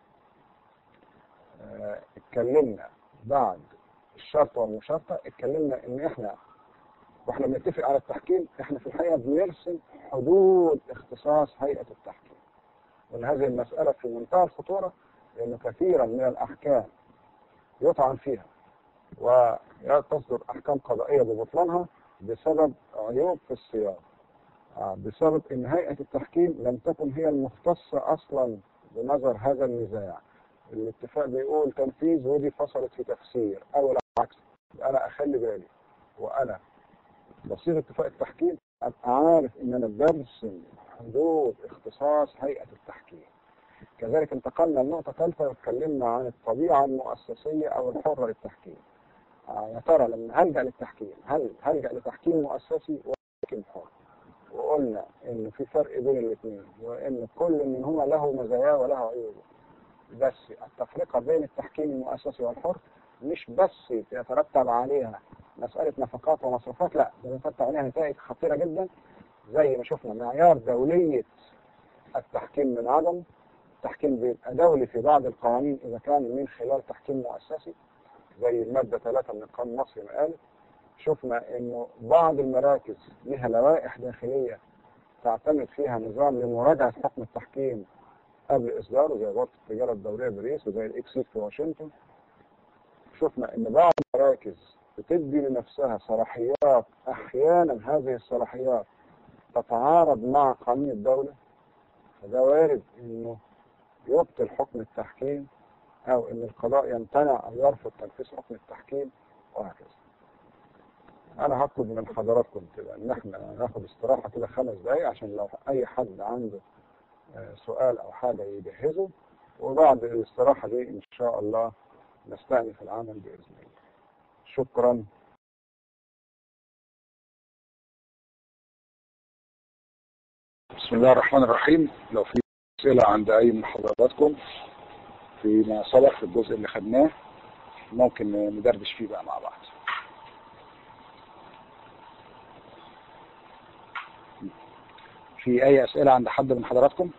اه اتكلمنا بعد الشرط والمشاركة اتكلمنا ان احنا واحنا بنتفق على التحكيم احنا في الحقيقة بنرسم حدود اختصاص هيئة التحكيم وان هذه المسألة في منتهى الخطورة لأن كثيرا من الأحكام يطعن فيها وتصدر أحكام قضائية ببطلانها بسبب عيوب في الصياغة بسبب أن هيئة التحكيم لم تكن هي المختصة أصلا بنظر هذا النزاع الاتفاق بيقول تنفيذ ودي فصلت في تفسير أو العكس أنا أخلي بالي وأنا بصيغ اتفاق التحكيم أبقى عارف إن أنا برسم حدود اختصاص هيئة التحكيم كذلك انتقلنا لنقطة ثالثة واتكلمنا عن الطبيعة المؤسسية أو الحرة للتحكيم. آه يا ترى لما هلجأ للتحكيم هل هلجأ لتحكيم مؤسسي ولا تحكيم حر؟ وقلنا إن في فرق بين الاثنين وإن كل منهما له مزاياه وله عيوبه. بس التفرقة بين التحكيم المؤسسي والحر مش بس يترتب عليها مسألة نفقات ومصروفات لا ده يترتب عليها نتائج خطيرة جدا زي ما شفنا معيار دولية التحكيم من عدم التحكيم بيبقى دولي في بعض القوانين إذا كان من خلال تحكيم مؤسسي زي المادة 3 من القانون المصري ما قالت شفنا إنه بعض المراكز لها لوائح داخلية تعتمد فيها نظام لمراجعة حكم التحكيم قبل إصداره زي غرفة التجارة الدولية باريس وزي الإكسيد في واشنطن شفنا إن بعض المراكز بتدي لنفسها صلاحيات أحيانا هذه الصلاحيات تتعارض مع قانون الدولة فده وارد إنه يبطل حكم التحكيم أو إن القضاء يمتنع أو يرفض تنفيذ حكم التحكيم وهكذا. أنا هطلب من حضراتكم كده إن إحنا ناخد استراحة كده خمس دقايق عشان لو أي حد عنده آه، سؤال أو حاجة يجهزه وبعد الاستراحة دي إن شاء الله نستأنف العمل بإذن الله. شكرا. بسم الله الرحمن الرحيم لو في أسئلة عند أي من حضراتكم فيما سبق في الجزء اللي خدناه ممكن ندردش فيه بقى مع بعض في أي أسئلة عند حد من حضراتكم؟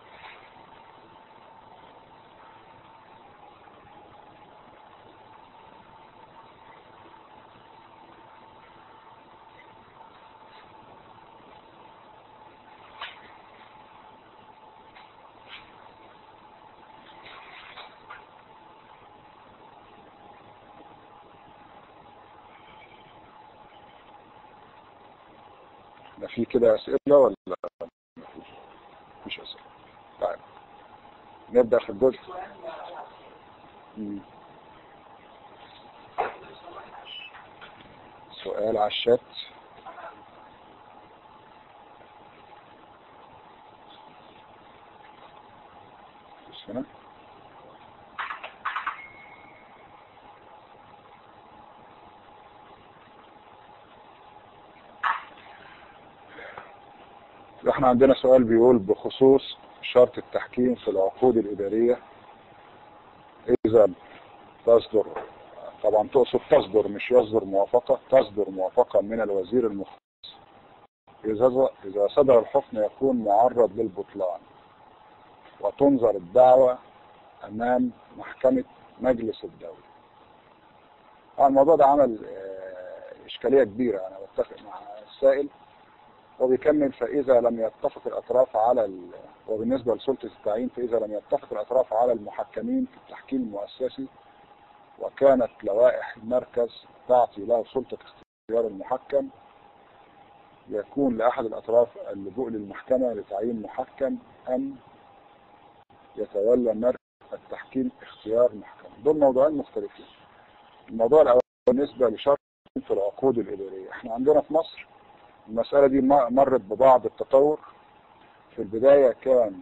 ده في كده أسئلة ولا مفيش أسئلة طيب نبدأ في الجزء مم. سؤال على الشات بس هنا احنا عندنا سؤال بيقول بخصوص شرط التحكيم في العقود الإدارية إذا تصدر طبعا تقصد تصدر مش يصدر موافقة تصدر موافقة من الوزير المختص إذا إذا صدر الحكم يكون معرض للبطلان وتنظر الدعوة أمام محكمة مجلس الدولة طبعا الموضوع ده عمل آه، إشكالية كبيرة أنا بتفق مع السائل وبيكمل فإذا لم يتفق الأطراف على ال... وبالنسبة لسلطة التعيين فإذا لم يتفق الأطراف على المحكمين في التحكيم المؤسسي وكانت لوائح المركز تعطي له سلطة اختيار المحكم يكون لأحد الأطراف اللجوء للمحكمة لتعيين محكم أم يتولى مركز التحكيم اختيار محكم دول موضوعين مختلفين الموضوع الأول بالنسبة لشرط في العقود الإدارية احنا عندنا في مصر المسألة دي م- مرت ببعض التطور في البداية كان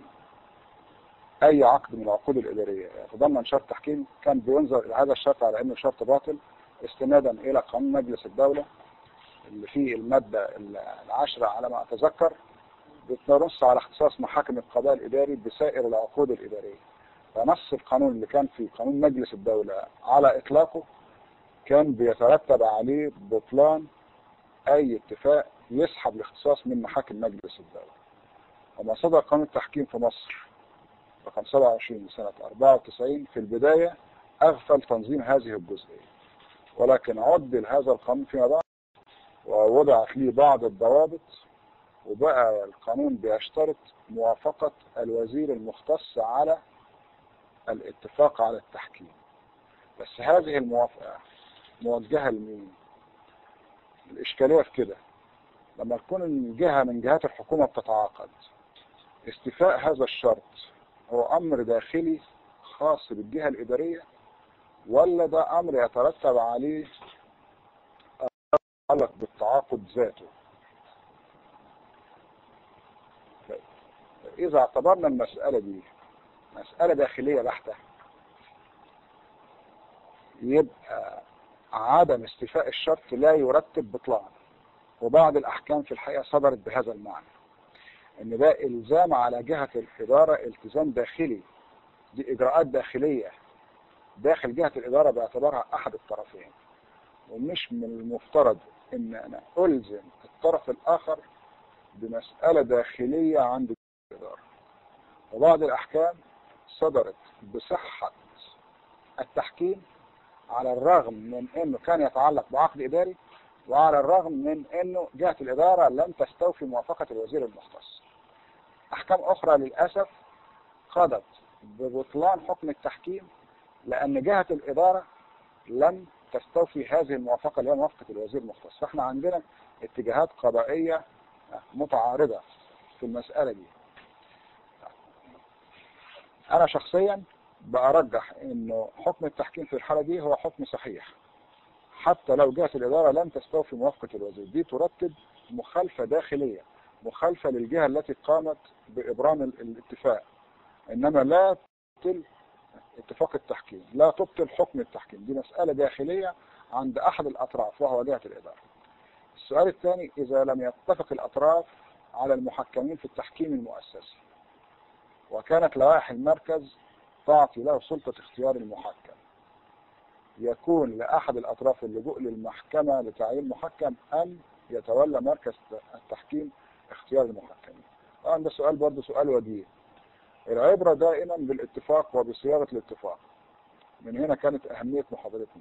أي عقد من العقود الإدارية يتضمن شرط تحكيم كان بينظر إلى هذا الشرط على أنه شرط باطل استنادا إلى قانون مجلس الدولة اللي فيه المادة العاشرة على ما أتذكر بتنص على اختصاص محاكم القضاء الإداري بسائر العقود الإدارية فنص القانون اللي كان في قانون مجلس الدولة على إطلاقه كان بيترتب عليه بطلان أي اتفاق يسحب الاختصاص من محاكم مجلس الدولة وما صدر قانون التحكيم في مصر رقم 27 سنة 94 في البداية أغفل تنظيم هذه الجزئية ولكن عدل هذا القانون فيما بعد ووضعت ليه بعض الضوابط وبقى القانون بيشترط موافقة الوزير المختص على الاتفاق على التحكيم بس هذه الموافقة موجهة لمين؟ الإشكالية في كده لما تكون الجهة من جهات الحكومة بتتعاقد استيفاء هذا الشرط هو أمر داخلي خاص بالجهة الإدارية ولا ده أمر يترتب عليه يتعلق بالتعاقد ذاته إذا اعتبرنا المسألة دي مسألة داخلية بحتة يبقى عدم استيفاء الشرط لا يرتب بطلان وبعض الأحكام في الحقيقة صدرت بهذا المعنى إن ده إلزام على جهة الإدارة التزام داخلي دي إجراءات داخلية داخل جهة الإدارة باعتبارها أحد الطرفين ومش من المفترض إن أنا ألزم الطرف الآخر بمسألة داخلية عند الإدارة وبعض الأحكام صدرت بصحة التحكيم على الرغم من أنه كان يتعلق بعقد إداري وعلى الرغم من أنه جهة الإدارة لم تستوفي موافقة الوزير المختص أحكام أخرى للأسف قضت ببطلان حكم التحكيم لأن جهة الإدارة لم تستوفي هذه الموافقة اللي هي موافقة الوزير المختص فاحنا عندنا اتجاهات قضائية متعارضة في المسألة دي أنا شخصيا بأرجح أنه حكم التحكيم في الحالة دي هو حكم صحيح حتى لو جهة الإدارة لم تستوفي موافقة الوزير دي ترتب مخالفة داخلية مخالفة للجهة التي قامت بإبرام الاتفاق إنما لا تبطل اتفاق التحكيم لا تبطل حكم التحكيم دي مسألة داخلية عند أحد الأطراف وهو جهة الإدارة السؤال الثاني إذا لم يتفق الأطراف على المحكمين في التحكيم المؤسسي وكانت لوائح المركز تعطي له سلطة اختيار المحكم يكون لأحد الأطراف اللجوء للمحكمة لتعيين محكم أم يتولى مركز التحكيم اختيار المحكمين طبعا ده سؤال برضه سؤال وديه العبرة دائما بالاتفاق وبصياغة الاتفاق من هنا كانت أهمية محاضرتنا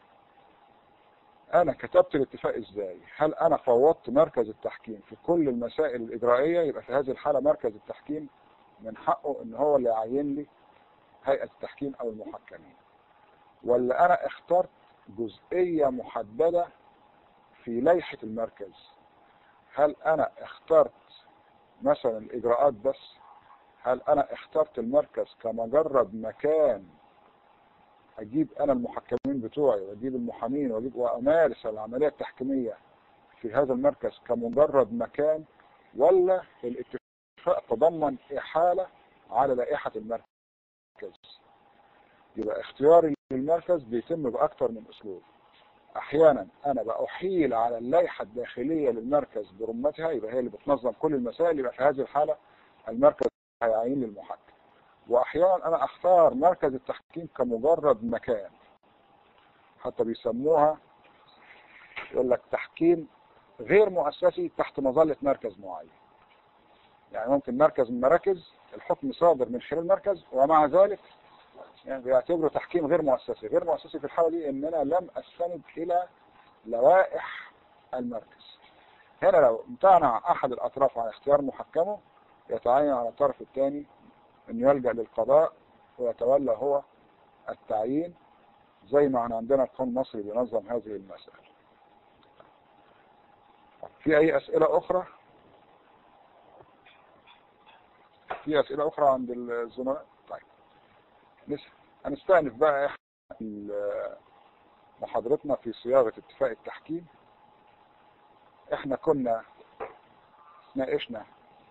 أنا كتبت الاتفاق إزاي هل أنا فوضت مركز التحكيم في كل المسائل الإجرائية يبقى في هذه الحالة مركز التحكيم من حقه إن هو اللي يعين لي هيئة التحكيم أو المحكمين ولا أنا اخترت جزئية محددة في لائحة المركز هل أنا اخترت مثلا الإجراءات بس هل أنا اخترت المركز كمجرد مكان أجيب أنا المحكمين بتوعي وأجيب المحامين وأجيب وأمارس العملية التحكيمية في هذا المركز كمجرد مكان ولا الاتفاق تضمن إحالة على لائحة المركز يبقى اختياري للمركز بيتم بأكثر من أسلوب أحيانا أنا بأحيل على اللائحة الداخلية للمركز برمتها يبقى هي اللي بتنظم كل المسائل يبقى في هذه الحالة المركز هيعين للمحكم وأحيانا أنا أختار مركز التحكيم كمجرد مكان حتى بيسموها يقول لك تحكيم غير مؤسسي تحت مظلة مركز معين يعني ممكن مركز من المراكز الحكم صادر من خلال مركز ومع ذلك يعني بيعتبروا تحكيم غير مؤسسي غير مؤسسي في الحالة دي ان انا لم استند الى لوائح المركز هنا لو امتنع احد الاطراف عن اختيار محكمه يتعين على الطرف الثاني ان يلجأ للقضاء ويتولى هو التعيين زي ما عندنا القانون المصري بينظم هذه المسألة في اي اسئلة اخرى في اسئلة اخرى عند الزملاء طيب نسأل هنستأنف بقى محاضرتنا في صياغة اتفاق التحكيم احنا كنا ناقشنا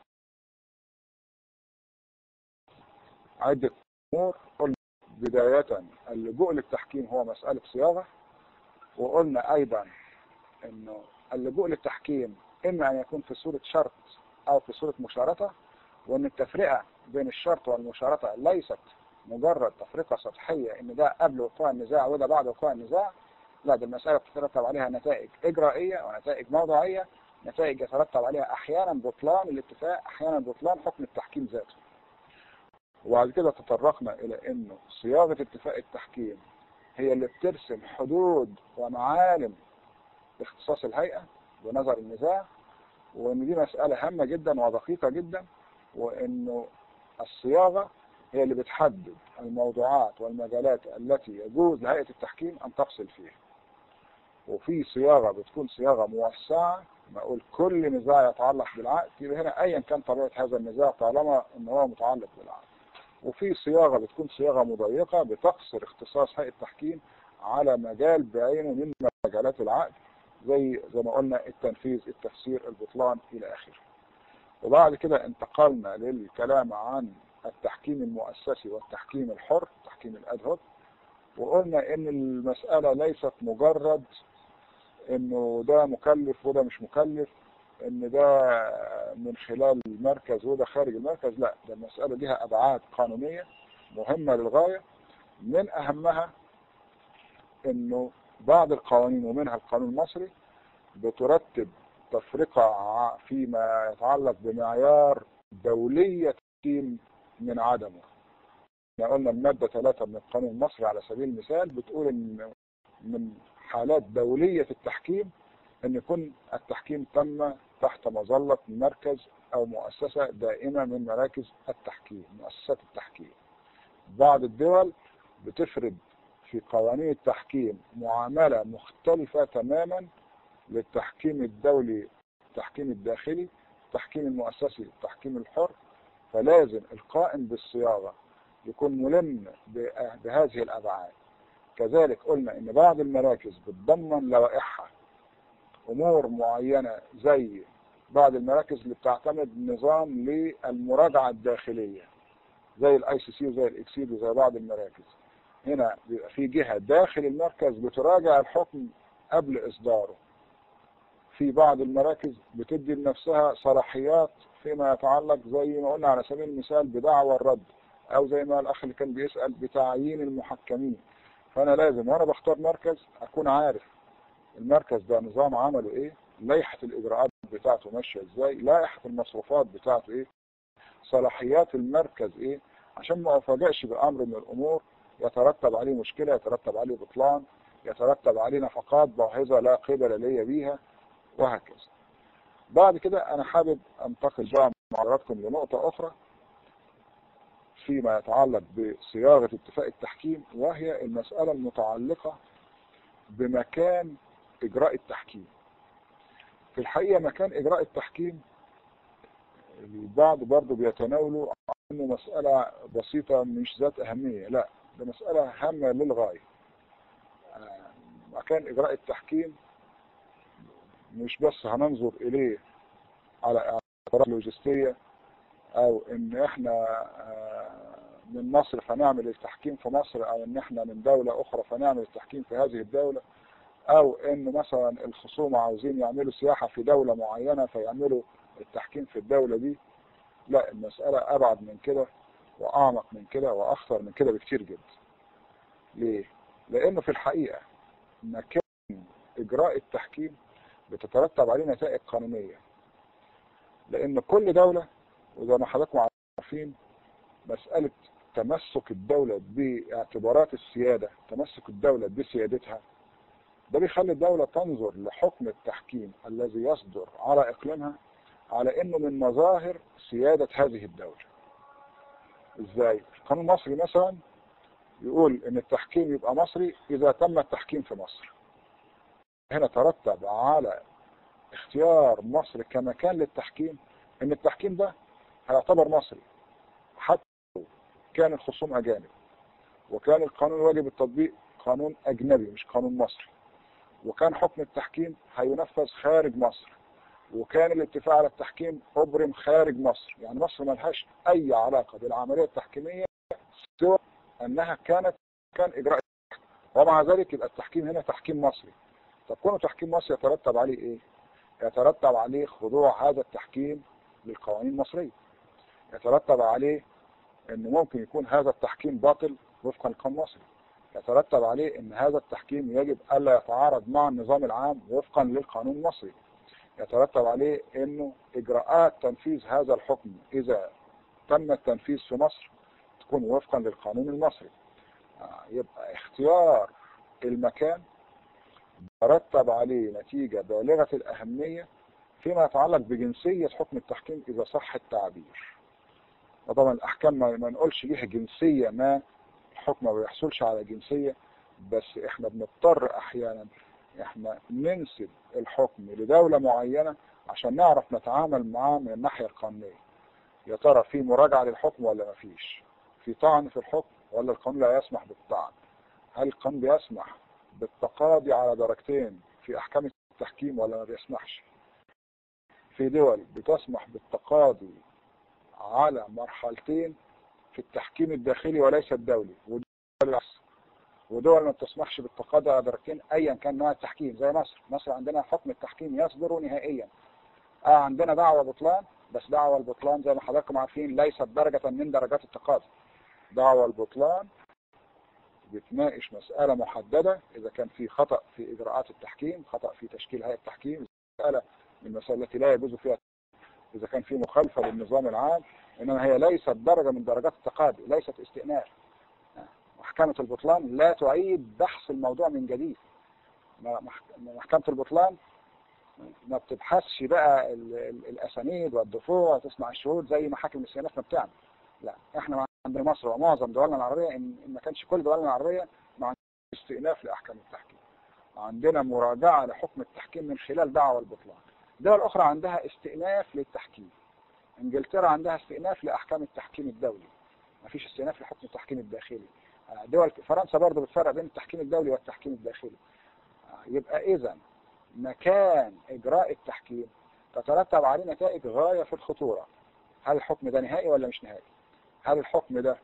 عدة امور قلنا بداية اللجوء للتحكيم هو مسألة صياغة وقلنا ايضا انه اللجوء للتحكيم اما ان يكون في صورة شرط او في صورة مشارطة وان التفرقة بين الشرط والمشارطة ليست مجرد تفرقة سطحية ان ده قبل وقوع النزاع وده بعد وقوع النزاع لا دي المسألة بتترتب عليها نتائج إجرائية ونتائج موضوعية نتائج يترتب عليها أحيانا بطلان الاتفاق أحيانا بطلان حكم التحكيم ذاته وبعد كده تطرقنا إلى أنه صياغة اتفاق التحكيم هي اللي بترسم حدود ومعالم اختصاص الهيئة ونظر النزاع وأن دي مسألة هامة جدا ودقيقة جدا وأنه الصياغة هي اللي بتحدد الموضوعات والمجالات التي يجوز لهيئة التحكيم أن تفصل فيها وفي صياغة بتكون صياغة موسعة نقول كل نزاع يتعلق بالعقد يبقى هنا أيا كان طبيعة هذا النزاع طالما أن هو متعلق بالعقد وفي صياغة بتكون صياغة مضيقة بتقصر اختصاص هيئة التحكيم على مجال بعينه من مجالات العقد زي زي ما قلنا التنفيذ التفسير البطلان إلى آخره وبعد كده انتقلنا للكلام عن التحكيم المؤسسي والتحكيم الحر التحكيم الادهوك وقلنا ان المسألة ليست مجرد انه ده مكلف وده مش مكلف ان ده من خلال المركز وده خارج المركز لا ده المسألة لها ابعاد قانونية مهمة للغاية من أهمها أنه بعض القوانين ومنها القانون المصري بترتب تفرقة ع- فيما يتعلق بمعيار دولية التحكيم من عدمه احنا قلنا المادة 3 من القانون المصري على سبيل المثال بتقول ان من حالات دولية التحكيم ان يكون التحكيم تم تحت مظلة مركز او مؤسسة دائمة من مراكز التحكيم مؤسسات التحكيم بعض الدول بتفرض في قوانين التحكيم معاملة مختلفة تماما للتحكيم الدولي التحكيم الداخلي التحكيم المؤسسي التحكيم الحر فلازم القائم بالصياغة يكون ملم ب- بهذه الأبعاد كذلك قلنا ان بعض المراكز بتضمن لوائحها امور معينة زي بعض المراكز اللي بتعتمد نظام للمراجعة الداخلية زي الاي سي سي وزي الاكسيد وزي بعض المراكز هنا بيبقى في جهة داخل المركز بتراجع الحكم قبل اصداره في بعض المراكز بتدي لنفسها صلاحيات فيما يتعلق زي ما قلنا على سبيل المثال بدعوى الرد او زي ما الاخ اللي كان بيسأل بتعيين المحكمين فانا لازم وانا بختار مركز اكون عارف المركز ده نظام عمله ايه لائحة الاجراءات بتاعته ماشية ازاي لائحة المصروفات بتاعته ايه صلاحيات المركز ايه عشان ما افاجئش بامر من الامور يترتب عليه مشكلة يترتب عليه بطلان يترتب عليه نفقات باهظة لا قبل لي بيها وهكذا بعد كده انا حابب انتقل بقى مع حضراتكم لنقطة اخرى فيما يتعلق بصياغة اتفاق التحكيم وهي المسألة المتعلقة بمكان إجراء التحكيم في الحقيقة مكان إجراء التحكيم البعض برضه بيتناولوا أنه مسألة بسيطة مش ذات أهمية لا ده مسألة هامة للغاية آه، مكان إجراء التحكيم مش بس هننظر إليه على اعتبارات لوجستية او ان احنا آه، من مصر فنعمل التحكيم في مصر او ان احنا من دولة اخرى فنعمل التحكيم في هذه الدولة او ان مثلا الخصوم عاوزين يعملوا سياحة في دولة معينة فيعملوا التحكيم في الدولة دي لا المسألة ابعد من كده واعمق من كده واخطر من كده بكتير جدا ليه؟ لانه في الحقيقة مكان اجراء التحكيم بتترتب عليه نتائج قانونية لان كل دولة وزي ما حضراتكم عارفين مسألة تمسك الدولة باعتبارات السيادة تمسك الدولة بسيادتها ده بيخلي الدولة تنظر لحكم التحكيم الذي يصدر على إقليمها على إنه من مظاهر سيادة هذه الدولة إزاي؟ القانون المصري مثلا يقول إن التحكيم يبقى مصري إذا تم التحكيم في مصر هنا ترتب على اختيار مصر كمكان للتحكيم إن التحكيم ده هيعتبر مصري حتى لو كان الخصوم أجانب وكان القانون واجب التطبيق قانون أجنبي مش قانون مصري وكان حكم التحكيم هينفذ خارج مصر وكان الاتفاق على التحكيم أبرم خارج مصر يعني مصر ملهاش أي علاقة بالعملية التحكيمية سوى أنها كانت كان إجراء التحكيم. ومع ذلك يبقى التحكيم هنا تحكيم مصري طب كونه تحكيم مصري يترتب عليه إيه؟ يترتب عليه خضوع هذا التحكيم للقوانين المصرية يترتب عليه أنه ممكن يكون هذا التحكيم باطل وفقا للقانون المصري يترتب عليه ان هذا التحكيم يجب الا يتعارض مع النظام العام وفقا للقانون المصري يترتب عليه انه اجراءات تنفيذ هذا الحكم اذا تم التنفيذ في مصر تكون وفقا للقانون المصري آه، يبقى اختيار المكان يترتب عليه نتيجة بالغة الأهمية فيما يتعلق بجنسية حكم التحكيم إذا صح التعبير وطبعا الأحكام ما ما نقولش ليها جنسية ما الحكم ما بيحصلش على جنسية بس احنا بنضطر احيانا احنا ننسب الحكم لدولة معينة عشان نعرف نتعامل معاه من الناحية القانونية يا ترى في مراجعة للحكم ولا ما فيش في طعن في الحكم ولا القانون لا يسمح بالطعن هل القانون بيسمح بالتقاضي على درجتين في احكام التحكيم ولا ما بيسمحش في دول بتسمح بالتقاضي على مرحلتين في التحكيم الداخلي وليس الدولي ودول العكس ودول ما بتسمحش بالتقاضي على درجتين ايا كان نوع التحكيم زي مصر مصر عندنا حكم التحكيم يصدر نهائيا اه عندنا دعوة بطلان بس دعوة البطلان زي ما حضراتكم عارفين ليست درجة من درجات التقاضي دعوة البطلان بتناقش مسألة محددة إذا كان في خطأ في إجراءات التحكيم خطأ في تشكيل هيئة التحكيم مسألة من المسائل التي لا يجوز فيها إذا كان في مخالفة للنظام العام إنما هي ليست درجة من درجات التقاضي ليست استئناف محكمة البطلان لا تعيد بحث الموضوع من جديد مح- محكمة البطلان ما بتبحثش بقى ال- ال- الأسانيد والدفوع وتسمع الشهود زي محاكم الاستئناف ما بتعمل لا احنا عندنا مصر ومعظم دولنا العربية إن إن ما كانش كل دولنا العربية ما عندنا استئناف لأحكام التحكيم عندنا مراجعة لحكم التحكيم من خلال دعوى البطلان دول أخرى عندها استئناف للتحكيم انجلترا عندها استئناف لأحكام التحكيم الدولي ما فيش استئناف لحكم التحكيم الداخلي آه، دول فرنسا برضه بتفرق بين التحكيم الدولي والتحكيم الداخلي آه، يبقى إذا مكان إجراء التحكيم تترتب عليه نتائج غاية في الخطورة هل الحكم ده نهائي ولا مش نهائي هل الحكم ده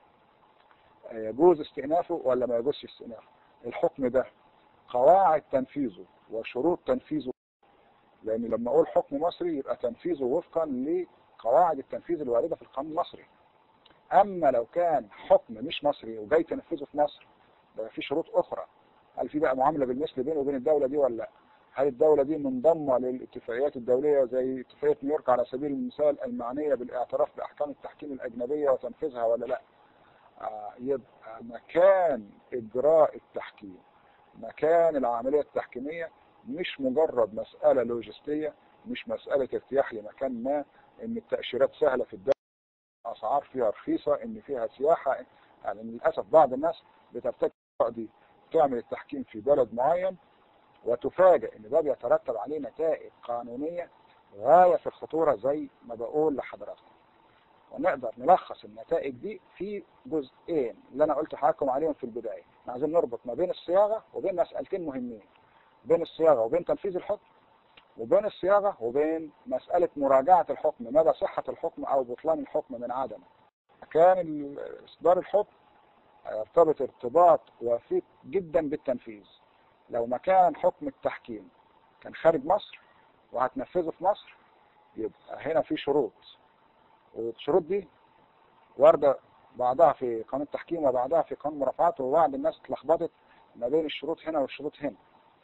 يجوز استئنافه ولا ما يجوزش استئنافه الحكم ده قواعد تنفيذه وشروط تنفيذه لأن لما أقول حكم مصري يبقى تنفيذه وفقا لقواعد التنفيذ الواردة في القانون المصري أما لو كان حكم مش مصري وجاي تنفذه في مصر ده في شروط أخرى هل في بقى معاملة بالمثل بينه وبين الدولة دي ولا لا هل الدولة دي منضمة للاتفاقيات الدولية زي اتفاقية نيويورك على سبيل المثال المعنية بالاعتراف بأحكام التحكيم الأجنبية وتنفيذها ولا لا آه، يبقى مكان إجراء التحكيم مكان العملية التحكيمية مش مجرد مسألة لوجستية مش مسألة ارتياح لمكان ما ان التأشيرات سهلة في الدولة أسعار فيها رخيصة ان فيها سياحة يعني للأسف بعض الناس بترتكب دي تعمل التحكيم في بلد معين وتفاجئ ان ده بيترتب عليه نتائج قانونية غاية في الخطورة زي ما بقول لحضراتكم ونقدر نلخص النتائج دي في جزئين اللي انا قلت لحضراتكم عليهم في البداية احنا عايزين نربط ما بين الصياغة وبين مسألتين مهمين بين الصياغة وبين تنفيذ الحكم وبين الصياغة وبين مسألة مراجعة الحكم مدى صحة الحكم أو بطلان الحكم من عدمه كان ال- إصدار الحكم يرتبط ارتباط وثيق جدا بالتنفيذ لو مكان حكم التحكيم كان خارج مصر وهتنفذه في مصر يبقى هنا في شروط والشروط دي واردة بعضها في قانون التحكيم وبعضها في قانون المرافعات وبعض الناس اتلخبطت ما بين الشروط هنا والشروط هنا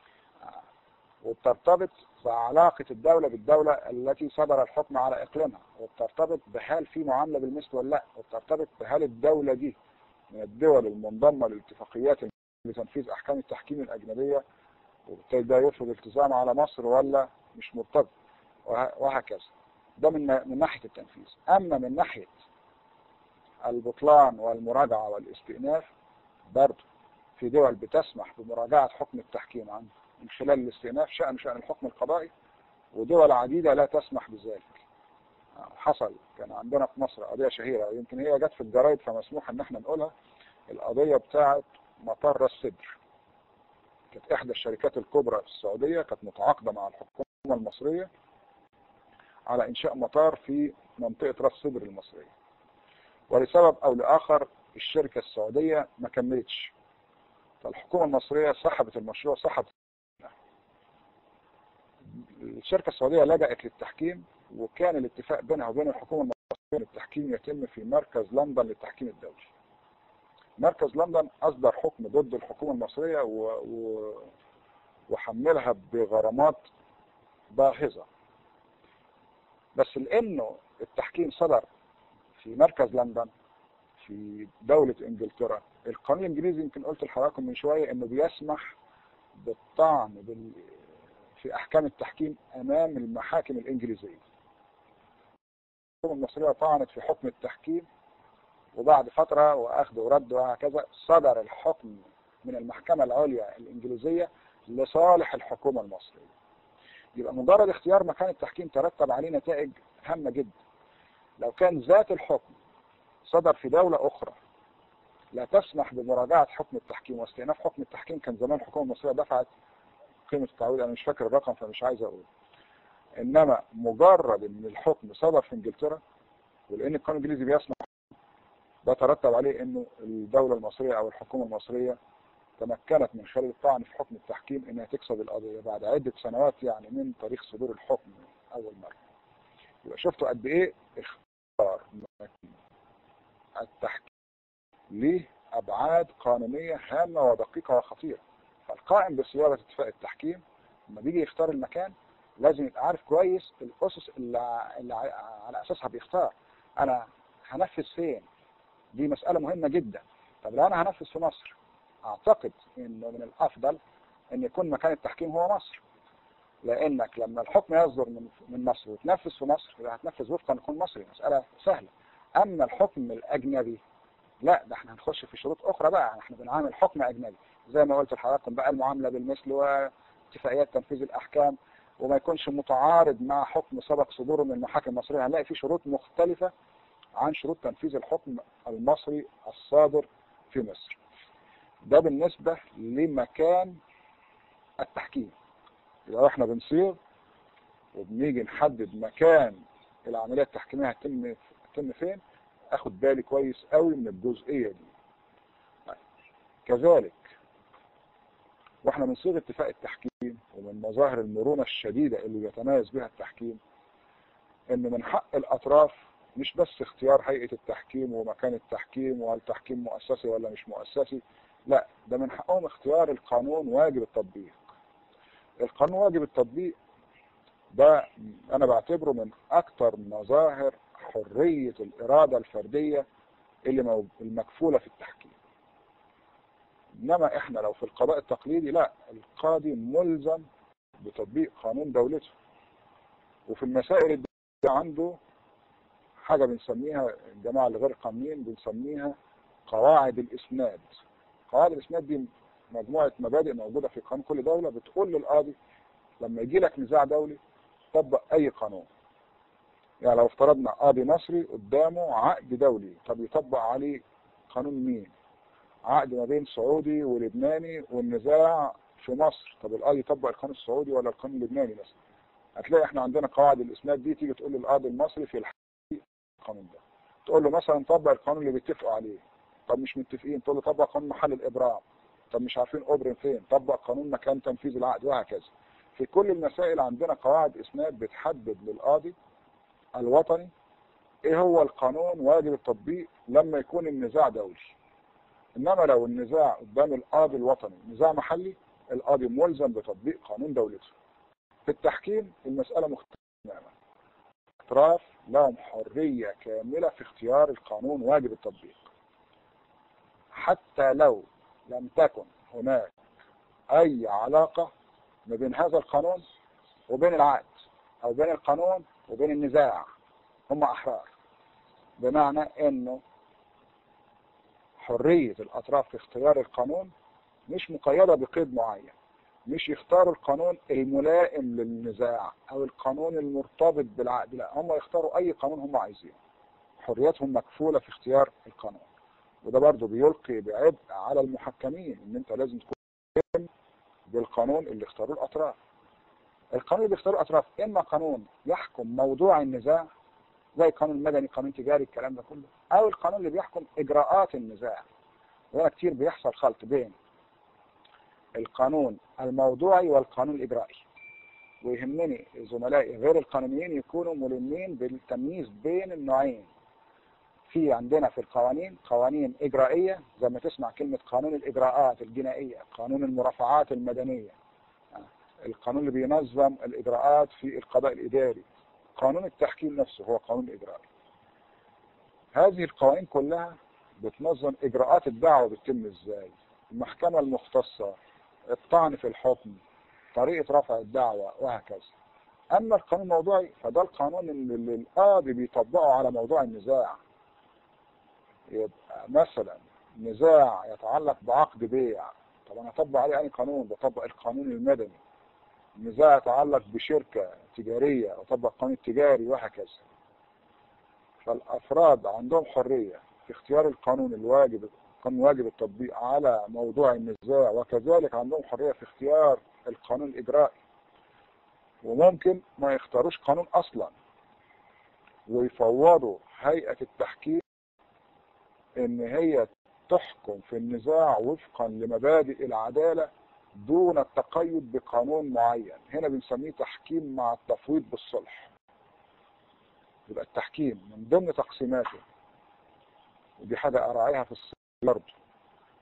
وبترتبط بعلاقة الدولة بالدولة التي صدر الحكم على إقليمها وبترتبط بهل في معاملة بالمثل ولا لا وبترتبط بهل الدولة دي من الدول المنضمة للاتفاقيات لتنفيذ أحكام التحكيم الأجنبية وبالتالي ده يفرض التزام على مصر ولا مش مرتبط وه- وهكذا ده من من ناحية التنفيذ أما من ناحية البطلان والمراجعة والاستئناف برضه في دول بتسمح بمراجعة حكم التحكيم عن من خلال الاستئناف شأن شأن الحكم القضائي ودول عديدة لا تسمح بذلك حصل كان عندنا في مصر قضية شهيرة يمكن هي جت في الجرايد فمسموح ان احنا نقولها القضية بتاعت مطار راس سدر كانت احدى الشركات الكبرى في السعودية كانت متعاقدة مع الحكومة المصرية على انشاء مطار في منطقة راس سدر المصرية ولسبب او لاخر الشركة السعودية ما كملتش فالحكومة المصرية سحبت المشروع سحبت الشركة السعودية لجأت للتحكيم وكان الاتفاق بينها وبين الحكومة المصرية أن التحكيم يتم في مركز لندن للتحكيم الدولي مركز لندن أصدر حكم ضد الحكومة المصرية و... و... وحملها بغرامات باهظة بس لأنه التحكيم صدر في مركز لندن في دولة انجلترا القانون الانجليزي يمكن قلت لحضراتكم من شوية انه بيسمح بالطعن بال... في احكام التحكيم امام المحاكم الانجليزية الحكومة المصرية طعنت في حكم التحكيم وبعد فترة واخذ ورد وهكذا صدر الحكم من المحكمة العليا الانجليزية لصالح الحكومة المصرية يبقى مجرد اختيار مكان التحكيم ترتب عليه نتائج هامة جدا لو كان ذات الحكم صدر في دولة أخرى لا تسمح بمراجعة حكم التحكيم واستئناف حكم التحكيم كان زمان الحكومة المصرية دفعت قيمة التعويض أنا مش فاكر الرقم فمش عايز أقول إنما مجرد إن الحكم صدر في إنجلترا ولأن القانون الإنجليزي بيسمح ده ترتب عليه إنه الدولة المصرية أو الحكومة المصرية تمكنت من خلال الطعن في حكم التحكيم إنها تكسب القضية بعد عدة سنوات يعني من تاريخ صدور الحكم أول مرة يبقى شفتوا قد إيه اختار التحكيم أبعاد قانونية هامة ودقيقة وخطيرة فالقائم بصياغة اتفاق التحكيم لما بيجي يختار المكان لازم يبقى عارف كويس الأسس اللي, اللي على أساسها بيختار أنا هنفذ فين دي مسألة مهمة جدا طب لو أنا هنفذ في مصر أعتقد إنه من الأفضل إن يكون مكان التحكيم هو مصر لأنك لما الحكم يصدر من من مصر وتنفذ في مصر يبقى هتنفذ وفقا يكون مصري مسألة سهلة أما الحكم الأجنبي لا ده احنا هنخش في شروط أخرى بقى احنا بنعامل حكم أجنبي زي ما قلت لحضراتكم بقى المعاملة بالمثل واتفاقيات تنفيذ الأحكام وما يكونش متعارض مع حكم سبق صدوره من المحاكم المصرية هنلاقي في شروط مختلفة عن شروط تنفيذ الحكم المصري الصادر في مصر ده بالنسبة لمكان التحكيم يبقى احنا بنصيغ وبنيجي نحدد مكان العملية التحكيمية هتتم هتتم فين اخد بالي كويس قوي من الجزئية دي كذلك واحنا بنصيغ اتفاق التحكيم ومن مظاهر المرونة الشديدة اللي بيتميز بها التحكيم ان من حق الاطراف مش بس اختيار هيئة التحكيم ومكان التحكيم وهل تحكيم مؤسسي ولا مش مؤسسي لا ده من حقهم اختيار القانون واجب التطبيق القانون واجب التطبيق ده انا بعتبره من اكتر مظاهر حرية الارادة الفردية اللي المكفولة في التحكيم انما احنا لو في القضاء التقليدي لا القاضي ملزم بتطبيق قانون دولته وفي المسائل الدولية عنده حاجة بنسميها الجماعة اللي غير قانونيين بنسميها قواعد الاسناد قواعد الاسناد دي مجموعة مبادئ موجودة في قانون كل دولة بتقول للقاضي لما يجي لك نزاع دولي طبق اي قانون يعني لو افترضنا قاضي مصري قدامه عقد دولي طب يطبق عليه قانون مين عقد ما بين سعودي ولبناني والنزاع في مصر طب القاضي يطبق القانون السعودي ولا القانون اللبناني مثلا هتلاقي احنا عندنا قواعد الاسناد دي تيجي تقول للقاضي المصري في القانون ده تقول له مثلا طبق القانون اللي بيتفقوا عليه طب مش متفقين تقول له طبق قانون محل الابرام طب مش عارفين ابرم فين طبق قانون مكان تنفيذ العقد وهكذا في كل المسائل عندنا قواعد اسناد بتحدد للقاضي الوطني ايه هو القانون واجب التطبيق لما يكون النزاع دولي انما لو النزاع قدام القاضي الوطني نزاع محلي القاضي ملزم بتطبيق قانون دولته في التحكيم المسألة مختلفة تماما اطراف لهم حرية كاملة في اختيار القانون واجب التطبيق حتى لو لم تكن هناك اي علاقة ما بين هذا القانون وبين العقد او بين القانون وبين النزاع هم احرار بمعنى انه حرية الاطراف في اختيار القانون مش مقيدة بقيد معين مش يختاروا القانون الملائم للنزاع او القانون المرتبط بالعقد لا هم يختاروا اي قانون هم عايزينه حريتهم مكفولة في اختيار القانون وده برضه بيلقي بعبء على المحكمين ان انت لازم تكون بالقانون اللي اختاروه الاطراف القانون اللي بيختاروه الاطراف اما قانون يحكم موضوع النزاع زي قانون مدني قانون تجاري الكلام ده كله او القانون اللي بيحكم اجراءات النزاع وهنا كتير بيحصل خلط بين القانون الموضوعي والقانون الإجرائي ويهمني زملائي غير القانونيين يكونوا ملمين بالتمييز بين النوعين في عندنا في القوانين قوانين إجرائية زي ما تسمع كلمة قانون الإجراءات الجنائية قانون المرافعات المدنية القانون اللي بينظم الإجراءات في القضاء الإداري قانون التحكيم نفسه هو قانون إجرائي هذه القوانين كلها بتنظم إجراءات الدعوة بتتم إزاي المحكمة المختصة الطعن في الحكم طريقة رفع الدعوة وهكذا أما القانون الموضوعي فده القانون اللي القاضي بيطبقه على موضوع النزاع يبقى مثلا نزاع يتعلق بعقد بيع طب أنا أطبق عليه أي قانون بطبق القانون المدني نزاع يتعلق بشركة تجارية أطبق القانون التجاري وهكذا فالأفراد عندهم حرية في اختيار القانون الواجب قانون واجب التطبيق على موضوع النزاع وكذلك عندهم حرية في اختيار القانون الإجرائي وممكن ما يختاروش قانون أصلا ويفوضوا هيئة التحكيم ان هي تحكم في النزاع وفقا لمبادئ العدالة دون التقيد بقانون معين هنا بنسميه تحكيم مع التفويض بالصلح يبقى التحكيم من ضمن تقسيماته ودي حاجة أراعيها في الصلح برضه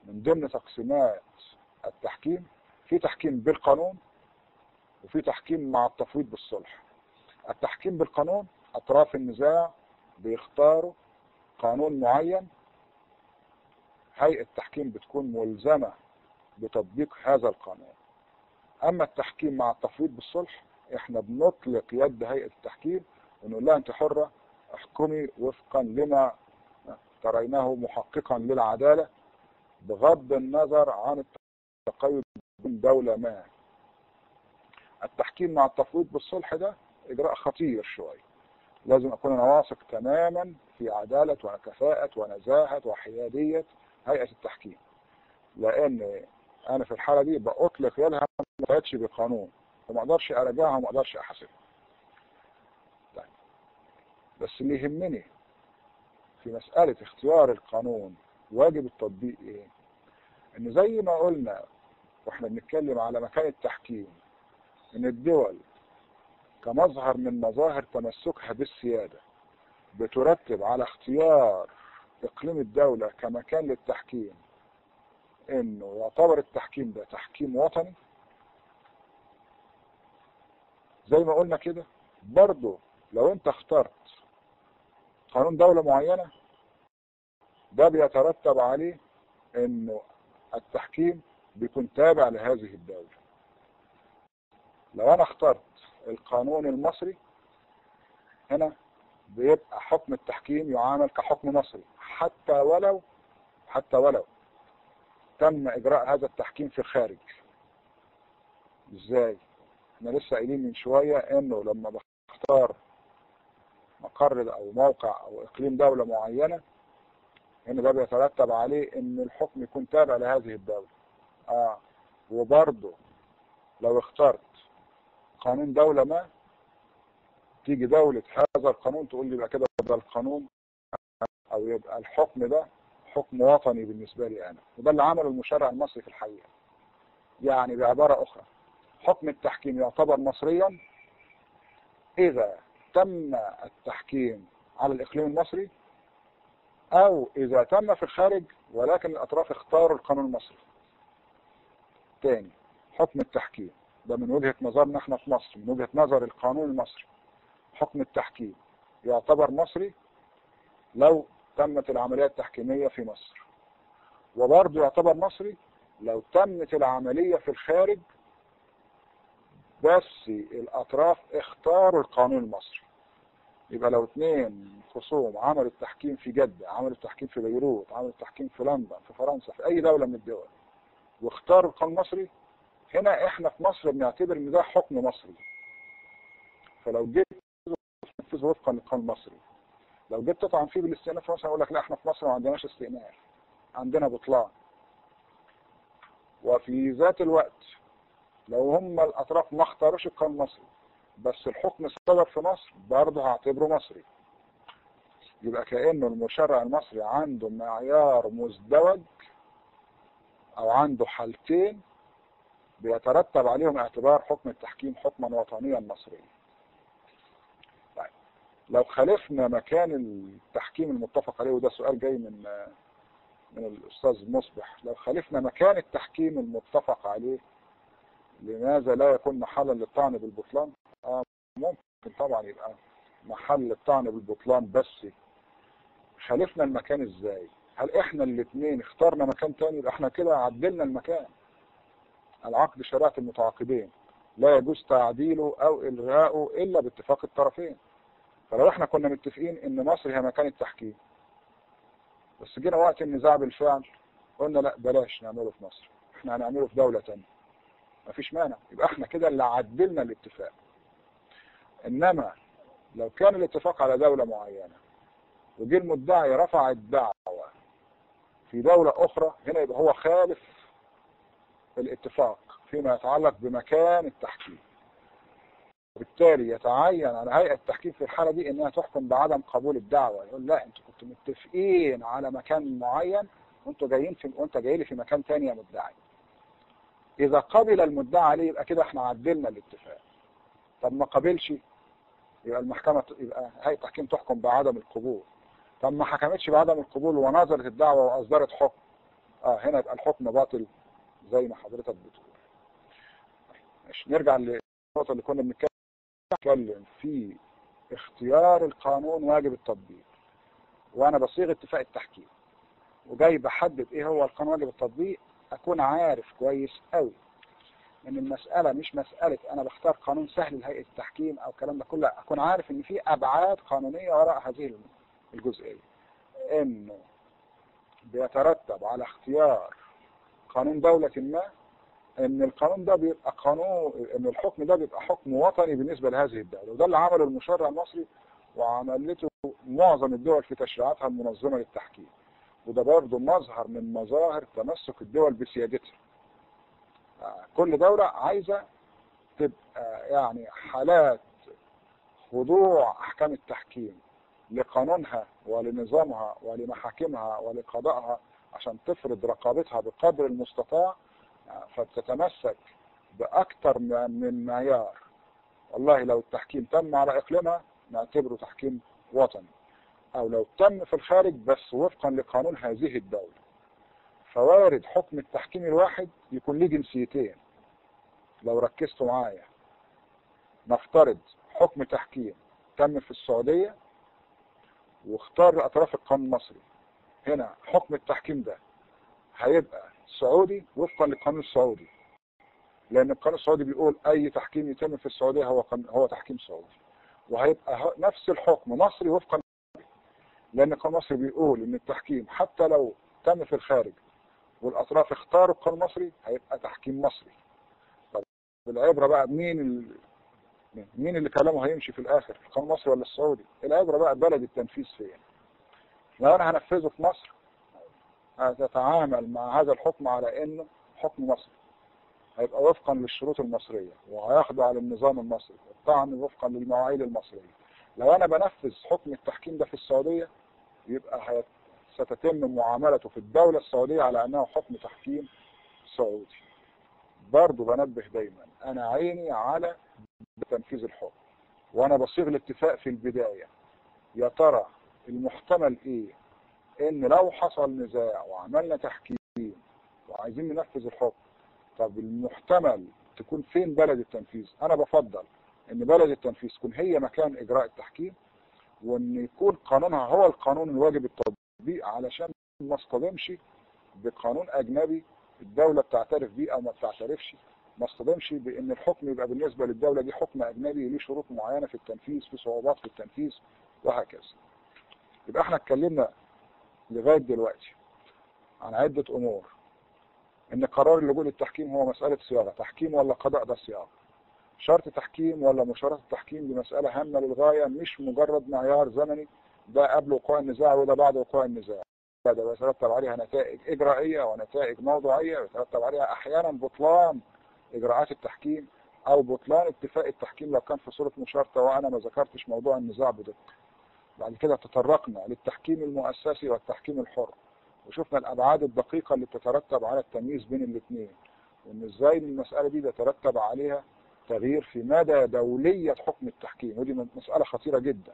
من ضمن تقسيمات التحكيم في تحكيم بالقانون وفي تحكيم مع التفويض بالصلح التحكيم بالقانون أطراف النزاع بيختاروا قانون معين هيئة التحكيم بتكون ملزمة بتطبيق هذا القانون أما التحكيم مع التفويض بالصلح احنا بنطلق يد هيئة التحكيم ونقول لها انت حرة احكمي وفقا لما تريناه محققا للعدالة بغض النظر عن التقيد من دولة ما التحكيم مع التفويض بالصلح ده إجراء خطير شوية لازم أكون أنا واثق تماما في عدالة وكفاءة ونزاهة وحيادية هيئة التحكيم لأن أنا في الحالة دي بأطلق يدها ما كانتش بقانون وما أقدرش أراجعها وما أقدرش أحاسبها طيب. بس اللي يهمني في مسألة اختيار القانون واجب التطبيق إيه؟ إن زي ما قلنا واحنا بنتكلم على مكان التحكيم ان الدول كمظهر من مظاهر تمسكها بالسيادة بترتب على اختيار اقليم الدولة كمكان للتحكيم انه يعتبر التحكيم ده تحكيم وطني زي ما قلنا كده برضه لو انت اخترت قانون دولة معينة ده بيترتب عليه انه التحكيم بيكون تابع لهذه الدولة لو انا اخترت القانون المصري هنا بيبقى حكم التحكيم يعامل كحكم مصري حتى ولو حتى ولو تم اجراء هذا التحكيم في الخارج ازاي احنا لسه قايلين من شوية انه لما بختار مقر او موقع او اقليم دولة معينة ان ده بيترتب عليه ان الحكم يكون تابع لهذه الدولة اه وبرضه لو اخترت قانون دولة ما تيجي دولة هذا القانون تقول لي يبقى كده ده القانون او يبقى الحكم ده حكم وطني بالنسبة لي انا وده اللي عمله المشرع المصري في الحقيقة يعني بعبارة اخرى حكم التحكيم يعتبر مصريا اذا تم التحكيم على الاقليم المصري او اذا تم في الخارج ولكن الاطراف اختاروا القانون المصري تاني حكم التحكيم ده من وجهة نظرنا احنا في مصر من وجهة نظر القانون المصري حكم التحكيم يعتبر مصري لو تمت العملية التحكيمية في مصر وبرضه يعتبر مصري لو تمت العملية في الخارج بس الأطراف اختاروا القانون المصري يبقى لو اثنين خصوم عملوا التحكيم في جدة عملوا التحكيم في بيروت عملوا التحكيم في لندن في فرنسا في أي دولة من الدول واختاروا القانون المصري هنا احنا في مصر بنعتبر ان ده حكم مصري فلو جيت تنفذ وفقا للقانون المصري لو جيت تطعن فيه بالاستئناف مثلا اقول لك لا احنا في مصر ما عندناش استئناف عندنا بطلان وفي ذات الوقت لو هم الاطراف ما اختاروش القانون المصري بس الحكم صدر في مصر برضه هعتبره مصري يبقى كأنه المشرع المصري عنده معيار مزدوج او عنده حالتين بيترتب عليهم اعتبار حكم التحكيم حكما وطنيا مصريا طيب لو خالفنا مكان التحكيم المتفق عليه وده سؤال جاي من من الاستاذ مصبح لو خالفنا مكان التحكيم المتفق عليه لماذا لا يكون محلا للطعن بالبطلان آه ممكن طبعا يبقى محل الطعن بالبطلان بس خالفنا المكان ازاي هل احنا الاثنين اخترنا مكان تاني يبقى احنا كده عدلنا المكان العقد شريعة المتعاقدين لا يجوز تعديله او الغاؤه الا باتفاق الطرفين فلو احنا كنا متفقين ان مصر هي مكان التحكيم بس جينا وقت النزاع بالفعل قلنا لا بلاش نعمله في مصر احنا هنعمله في دولة تانية مفيش مانع يبقى احنا كده اللي عدلنا الاتفاق انما لو كان الاتفاق على دولة معينة وجي المدعي رفع الدعوة في دولة اخرى هنا يبقى هو خالف الاتفاق فيما يتعلق بمكان التحكيم وبالتالي يتعين على هيئة التحكيم في الحالة دي انها تحكم بعدم قبول الدعوة يقول لا انتوا كنتوا متفقين على مكان معين وانتوا جايين في وانت جاي لي في مكان تاني يا مدعي اذا قبل المدعي عليه يبقى كده احنا عدلنا الاتفاق طب ما قبلش يبقى المحكمة يبقى هيئة التحكيم تحكم بعدم القبول طب ما حكمتش بعدم القبول ونظرت الدعوة واصدرت حكم اه هنا يبقى الحكم باطل زي ما حضرتك بتقول ماشي نرجع للنقطة اللي كنا بنتكلم بتكلم في اختيار القانون واجب التطبيق وانا بصيغ اتفاق التحكيم وجاي بحدد ايه هو القانون واجب التطبيق اكون عارف كويس قوي ان المسألة مش مسألة انا بختار قانون سهل لهيئة التحكيم او الكلام ده كله اكون عارف ان في ابعاد قانونية وراء هذه الجزئية انه بيترتب على اختيار قانون دولة ما ان القانون ده بيبقى قانون ان الحكم ده بيبقى حكم وطني بالنسبة لهذه الدولة وده اللي عمله المشرع المصري وعملته معظم الدول في تشريعاتها المنظمة للتحكيم وده برضه مظهر من مظاهر تمسك الدول بسيادتها كل دولة عايزة تبقى يعني حالات خضوع أحكام التحكيم لقانونها ولنظامها ولمحاكمها ولقضائها عشان تفرض رقابتها بقدر المستطاع فتتمسك بأكثر من معيار والله لو التحكيم تم على إقليمها نعتبره تحكيم وطني أو لو تم في الخارج بس وفقا لقانون هذه الدولة فوارد حكم التحكيم الواحد يكون ليه جنسيتين لو ركزتوا معايا نفترض حكم تحكيم تم في السعودية واختار أطراف القانون المصري هنا حكم التحكيم ده هيبقى سعودي وفقا للقانون السعودي لأن القانون السعودي بيقول أي تحكيم يتم في السعودية هو هو تحكيم سعودي وهيبقى نفس الحكم مصري وفقا لأن القانون المصري بيقول إن التحكيم حتى لو تم في الخارج والأطراف اختاروا القانون المصري هيبقى تحكيم مصري طب العبرة بقى مين ال... مين اللي كلامه هيمشي في الآخر القانون المصري ولا السعودي العبرة بقى بلد التنفيذ فين لو أنا هنفذه في مصر هتتعامل مع هذا الحكم على إنه حكم مصري هيبقى وفقا للشروط المصرية وهيخضع للنظام المصري والطعن وفقا للمواعيد المصرية لو أنا بنفذ حكم التحكيم ده في السعودية يبقى هيت... ستتم معاملته في الدولة السعودية على أنه حكم تحكيم سعودي برضو بنبه دايما أنا عيني على تنفيذ الحكم وأنا بصيغ الاتفاق في البداية يا ترى المحتمل إيه إن لو حصل نزاع وعملنا تحكيم وعايزين ننفذ الحكم طب المحتمل تكون فين بلد التنفيذ أنا بفضل إن بلد التنفيذ تكون هي مكان إجراء التحكيم وإن يكون قانونها هو القانون الواجب التطبيق علشان ما اصطدمش بقانون أجنبي الدولة بتعترف بيه أو ما بتعترفش ما اصطدمش بأن الحكم يبقى بالنسبة للدولة دي حكم أجنبي ليه شروط معينة في التنفيذ في صعوبات في التنفيذ وهكذا يبقى احنا اتكلمنا لغاية دلوقتي عن عدة أمور ان قرار اللجوء للتحكيم هو مسألة صياغة تحكيم ولا قضاء ده صياغة شرط تحكيم ولا مشارطة التحكيم دي مسألة هامة للغاية مش مجرد معيار زمني ده قبل وقوع النزاع وده بعد وقوع النزاع ده بيترتب عليها نتائج إجرائية ونتائج موضوعية ويترتب عليها أحيانا بطلان إجراءات التحكيم أو بطلان اتفاق التحكيم لو كان في صورة مشارطة وأنا ما ذكرتش موضوع النزاع بدقة بعد كده تطرقنا للتحكيم المؤسسي والتحكيم الحر وشفنا الأبعاد الدقيقة اللي بتترتب على التمييز بين الاثنين وإن إزاي المسألة دي بيترتب عليها تغيير في مدى دولية حكم التحكيم ودي مسألة خطيرة جدا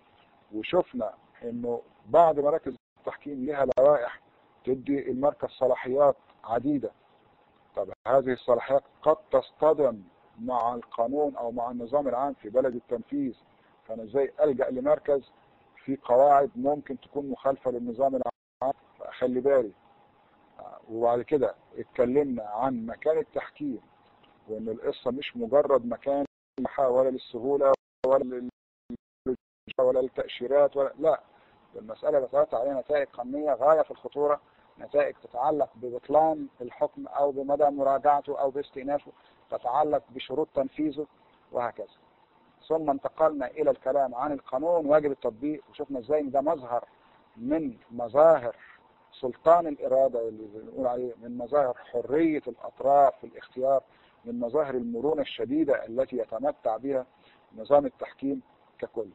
وشفنا إنه بعض مراكز التحكيم لها لوائح تدي المركز صلاحيات عديدة طب هذه الصلاحيات قد تصطدم مع القانون أو مع النظام العام في بلد التنفيذ فأنا إزاي ألجأ لمركز في قواعد ممكن تكون مخالفة للنظام العام فأخلي بالي وبعد كده اتكلمنا عن مكان التحكيم وان القصة مش مجرد مكان ولا للسهولة ولا لل... ولا للتأشيرات ولا لا المسألة بترتب عليها نتائج قانونية غاية في الخطورة نتائج تتعلق ببطلان الحكم او بمدى مراجعته او باستئنافه تتعلق بشروط تنفيذه وهكذا ثم انتقلنا الى الكلام عن القانون واجب التطبيق وشفنا ازاي ده مظهر من مظاهر سلطان الإرادة اللي بنقول عليه من مظاهر حرية الأطراف في الاختيار من مظاهر المرونة الشديدة التي يتمتع بها نظام التحكيم ككل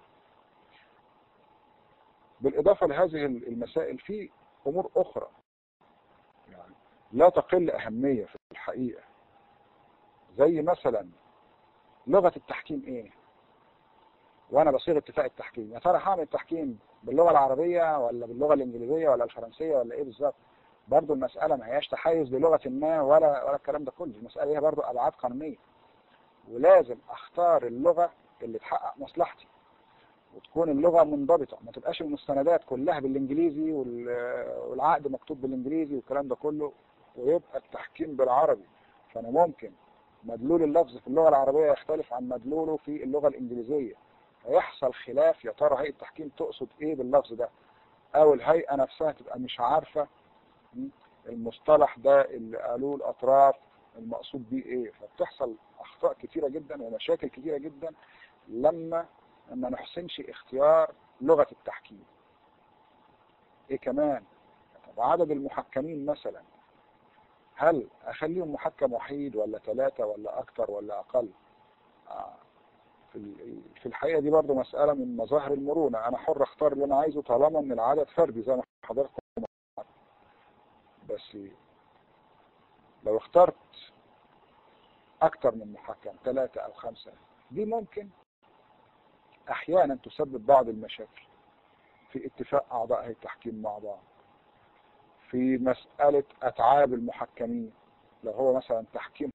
بالإضافة لهذه المسائل في أمور أخرى يعني لا تقل أهمية في الحقيقة زي مثلا لغة التحكيم إيه وأنا بصيغ اتفاق التحكيم يا ترى هعمل التحكيم باللغة العربية ولا باللغة الإنجليزية ولا الفرنسية ولا إيه بالظبط برضو المسألة ما هياش تحيز للغة ما ولا ولا الكلام ده كله المسألة ليها برضو أبعاد قانونية ولازم أختار اللغة اللي تحقق مصلحتي وتكون اللغة منضبطة ما تبقاش المستندات كلها بالإنجليزي وال- والعقد مكتوب بالإنجليزي والكلام ده كله ويبقى التحكيم بالعربي فأنا ممكن مدلول اللفظ في اللغة العربية يختلف عن مدلوله في اللغة الإنجليزية فيحصل خلاف يا ترى هيئة التحكيم تقصد إيه باللفظ ده أو الهيئة نفسها تبقى مش عارفة م، المصطلح ده اللي قالوه الأطراف المقصود بيه إيه فبتحصل أخطاء كتيرة جدا ومشاكل كتيرة جدا لما ما نحسنش اختيار لغة التحكيم إيه كمان طب عدد المحكمين مثلا هل أخليهم محكم وحيد ولا ثلاثة ولا أكثر ولا أقل آه، في ال- في الحقيقة دي برضو مسألة من مظاهر المرونة أنا حر أختار اللي أنا عايزه طالما إن العدد فردي زي ما حضرتك عارف. بس لو اخترت أكثر من محكم ثلاثة أو خمسة دي ممكن أحيانا تسبب بعض المشاكل في اتفاق أعضاء هيئة التحكيم مع بعض في مسألة أتعاب المحكمين لو هو مثلا تحكيم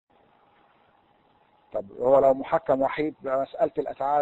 طب هو لو محكم وحيد بقى مسألة الأتعاب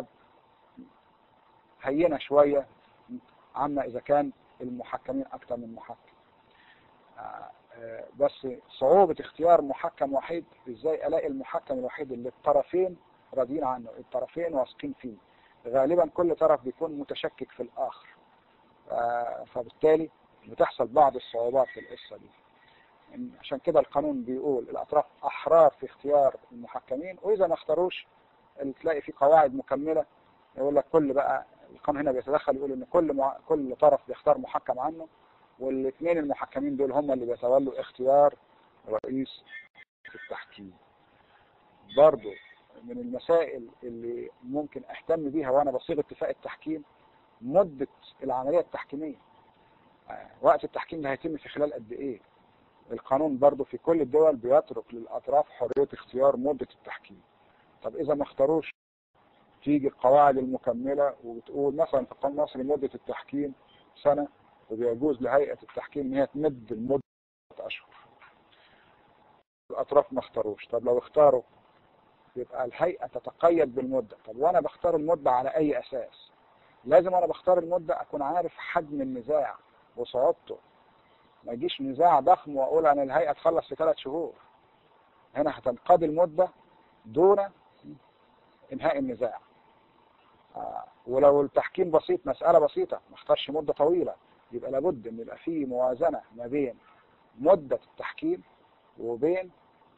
هينة شوية عما إذا كان المحكمين أكثر من محكم آه، آه، بس صعوبة اختيار محكم وحيد إزاي ألاقي المحكم الوحيد اللي الطرفين راضيين عنه الطرفين واثقين فيه غالبا كل طرف بيكون متشكك في الآخر آه، فبالتالي بتحصل بعض الصعوبات في القصة دي إن- عشان كده القانون بيقول الأطراف أحرار في اختيار المحكمين وإذا ما اختاروش تلاقي في قواعد مكملة يقول لك كل بقى القانون هنا بيتدخل يقول إن كل مع... كل طرف بيختار محكم عنه والاثنين المحكمين دول هم اللي بيتولوا اختيار رئيس التحكيم برضو من المسائل اللي ممكن اهتم بيها وانا بصيغ اتفاق التحكيم مدة العملية التحكيمية آه، وقت التحكيم ده هيتم في خلال قد ايه القانون برضو في كل الدول بيترك للأطراف حرية اختيار مدة التحكيم طب إذا ما اختاروش تيجي القواعد المكملة وبتقول مثلا في القانون المصري مدة التحكيم سنة وبيجوز لهيئة التحكيم إن هي تمد المدة أشهر الأطراف ما اختاروش طب لو اختاروا يبقى الهيئة تتقيد بالمدة طب وأنا بختار المدة على أي أساس لازم أنا بختار المدة أكون عارف حجم النزاع وصعوبته ما يجيش نزاع ضخم واقول انا الهيئه تخلص في ثلاث شهور هنا هتنقضي المده دون انهاء النزاع آه، ولو التحكيم بسيط مساله بسيطه ما اختارش مده طويله يبقى لابد ان يبقى في موازنه ما بين مده التحكيم وبين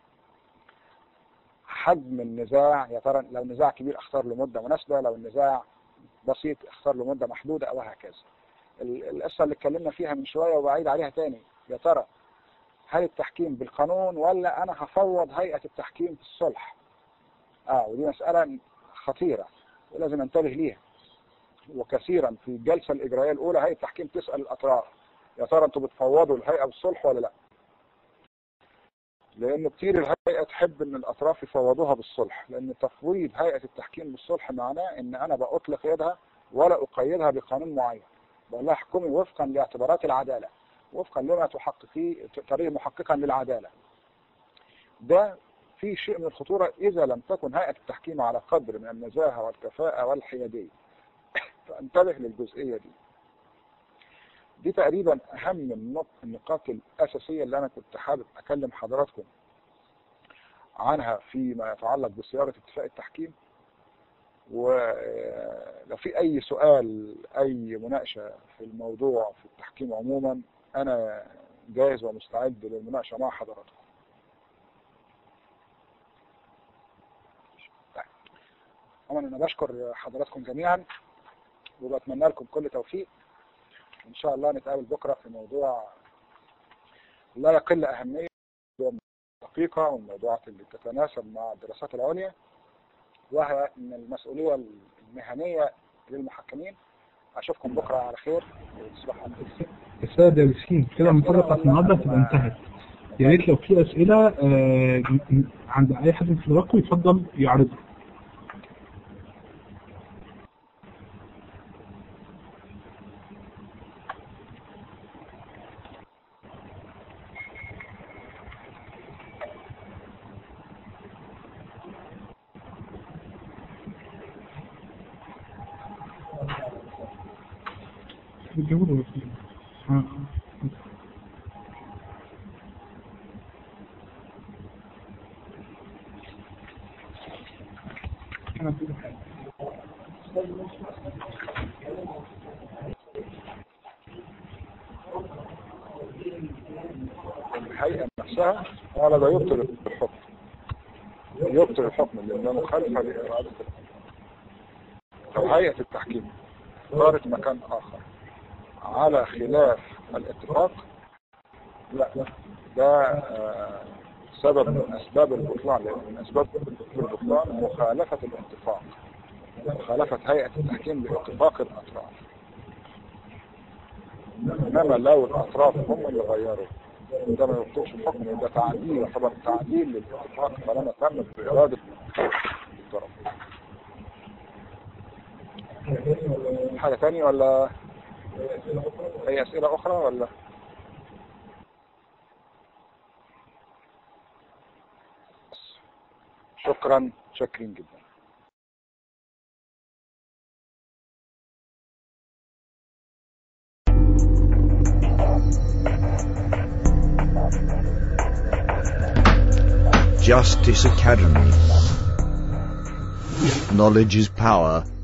حجم النزاع يا ترى لو نزاع كبير اختار له مده مناسبه لو النزاع بسيط اختار له مده محدوده او هكذا ال- القصة اللي اتكلمنا فيها من شوية وبعيد عليها تاني يا ترى هل التحكيم بالقانون ولا أنا هفوض هيئة التحكيم في الصلح آه ودي مسألة خطيرة ولازم انتبه ليها وكثيرا في الجلسة الإجرائية الأولى هيئة التحكيم تسأل الأطراف يا ترى أنتوا بتفوضوا الهيئة بالصلح ولا لا لأن كتير الهيئة تحب أن الأطراف يفوضوها بالصلح لأن تفويض هيئة التحكيم بالصلح معناه أن أنا بأطلق يدها ولا أقيدها بقانون معين بقول لها احكمي وفقا لاعتبارات العدالة وفقا لما تحققيه طريق محققا للعدالة ده في شيء من الخطورة إذا لم تكن هيئة التحكيم على قدر من النزاهة والكفاءة والحيادية فانتبه للجزئية دي دي تقريبا أهم النق- النقاط الأساسية اللي أنا كنت حابب أكلم حضراتكم عنها فيما يتعلق بصياغة اتفاق التحكيم ولو في أي سؤال أي مناقشة في الموضوع في التحكيم عموما أنا جاهز ومستعد للمناقشة مع حضراتكم طيب. طبعا أنا بشكر حضراتكم جميعا وبتمنى لكم كل توفيق إن شاء الله نتقابل بكرة في موضوع لا يقل أهمية دقيقة والموضوعات اللي تتناسب مع الدراسات العليا وهي من المسؤولية المهنية للمحكمين أشوفكم بكرة على خير وتصبحوا على خير السادة ياسين كده المحاضرة بتاعت النهارده هتبقى انتهت يا ريت لو في أسئلة آه، عند أي حد من حضراتكم يفضل يعرضها بتجيبه له أنا بقول حاجة الهيئة نفسها ولا ده يبطل الحكم يبطل الحكم لأنه مخالفة لإرادة الحكم لو هيئة التحكيم اختارت مكان آخر على خلاف الاتفاق لا ده آه، سبب من أسباب البطلان لأن من أسباب البطلان مخالفة الاتفاق مخالفة هيئة التحكيم لاتفاق الأطراف إنما لو الأطراف هم اللي غيروا ده ما يبطلش الحكم ده تعديل يعتبر تعديل للاتفاق طالما تم بإرادة الطرف حاجة تانية ولا أي أسئلة أخرى ولا شكرا شاكرين جدا Justice Academy. Knowledge is power,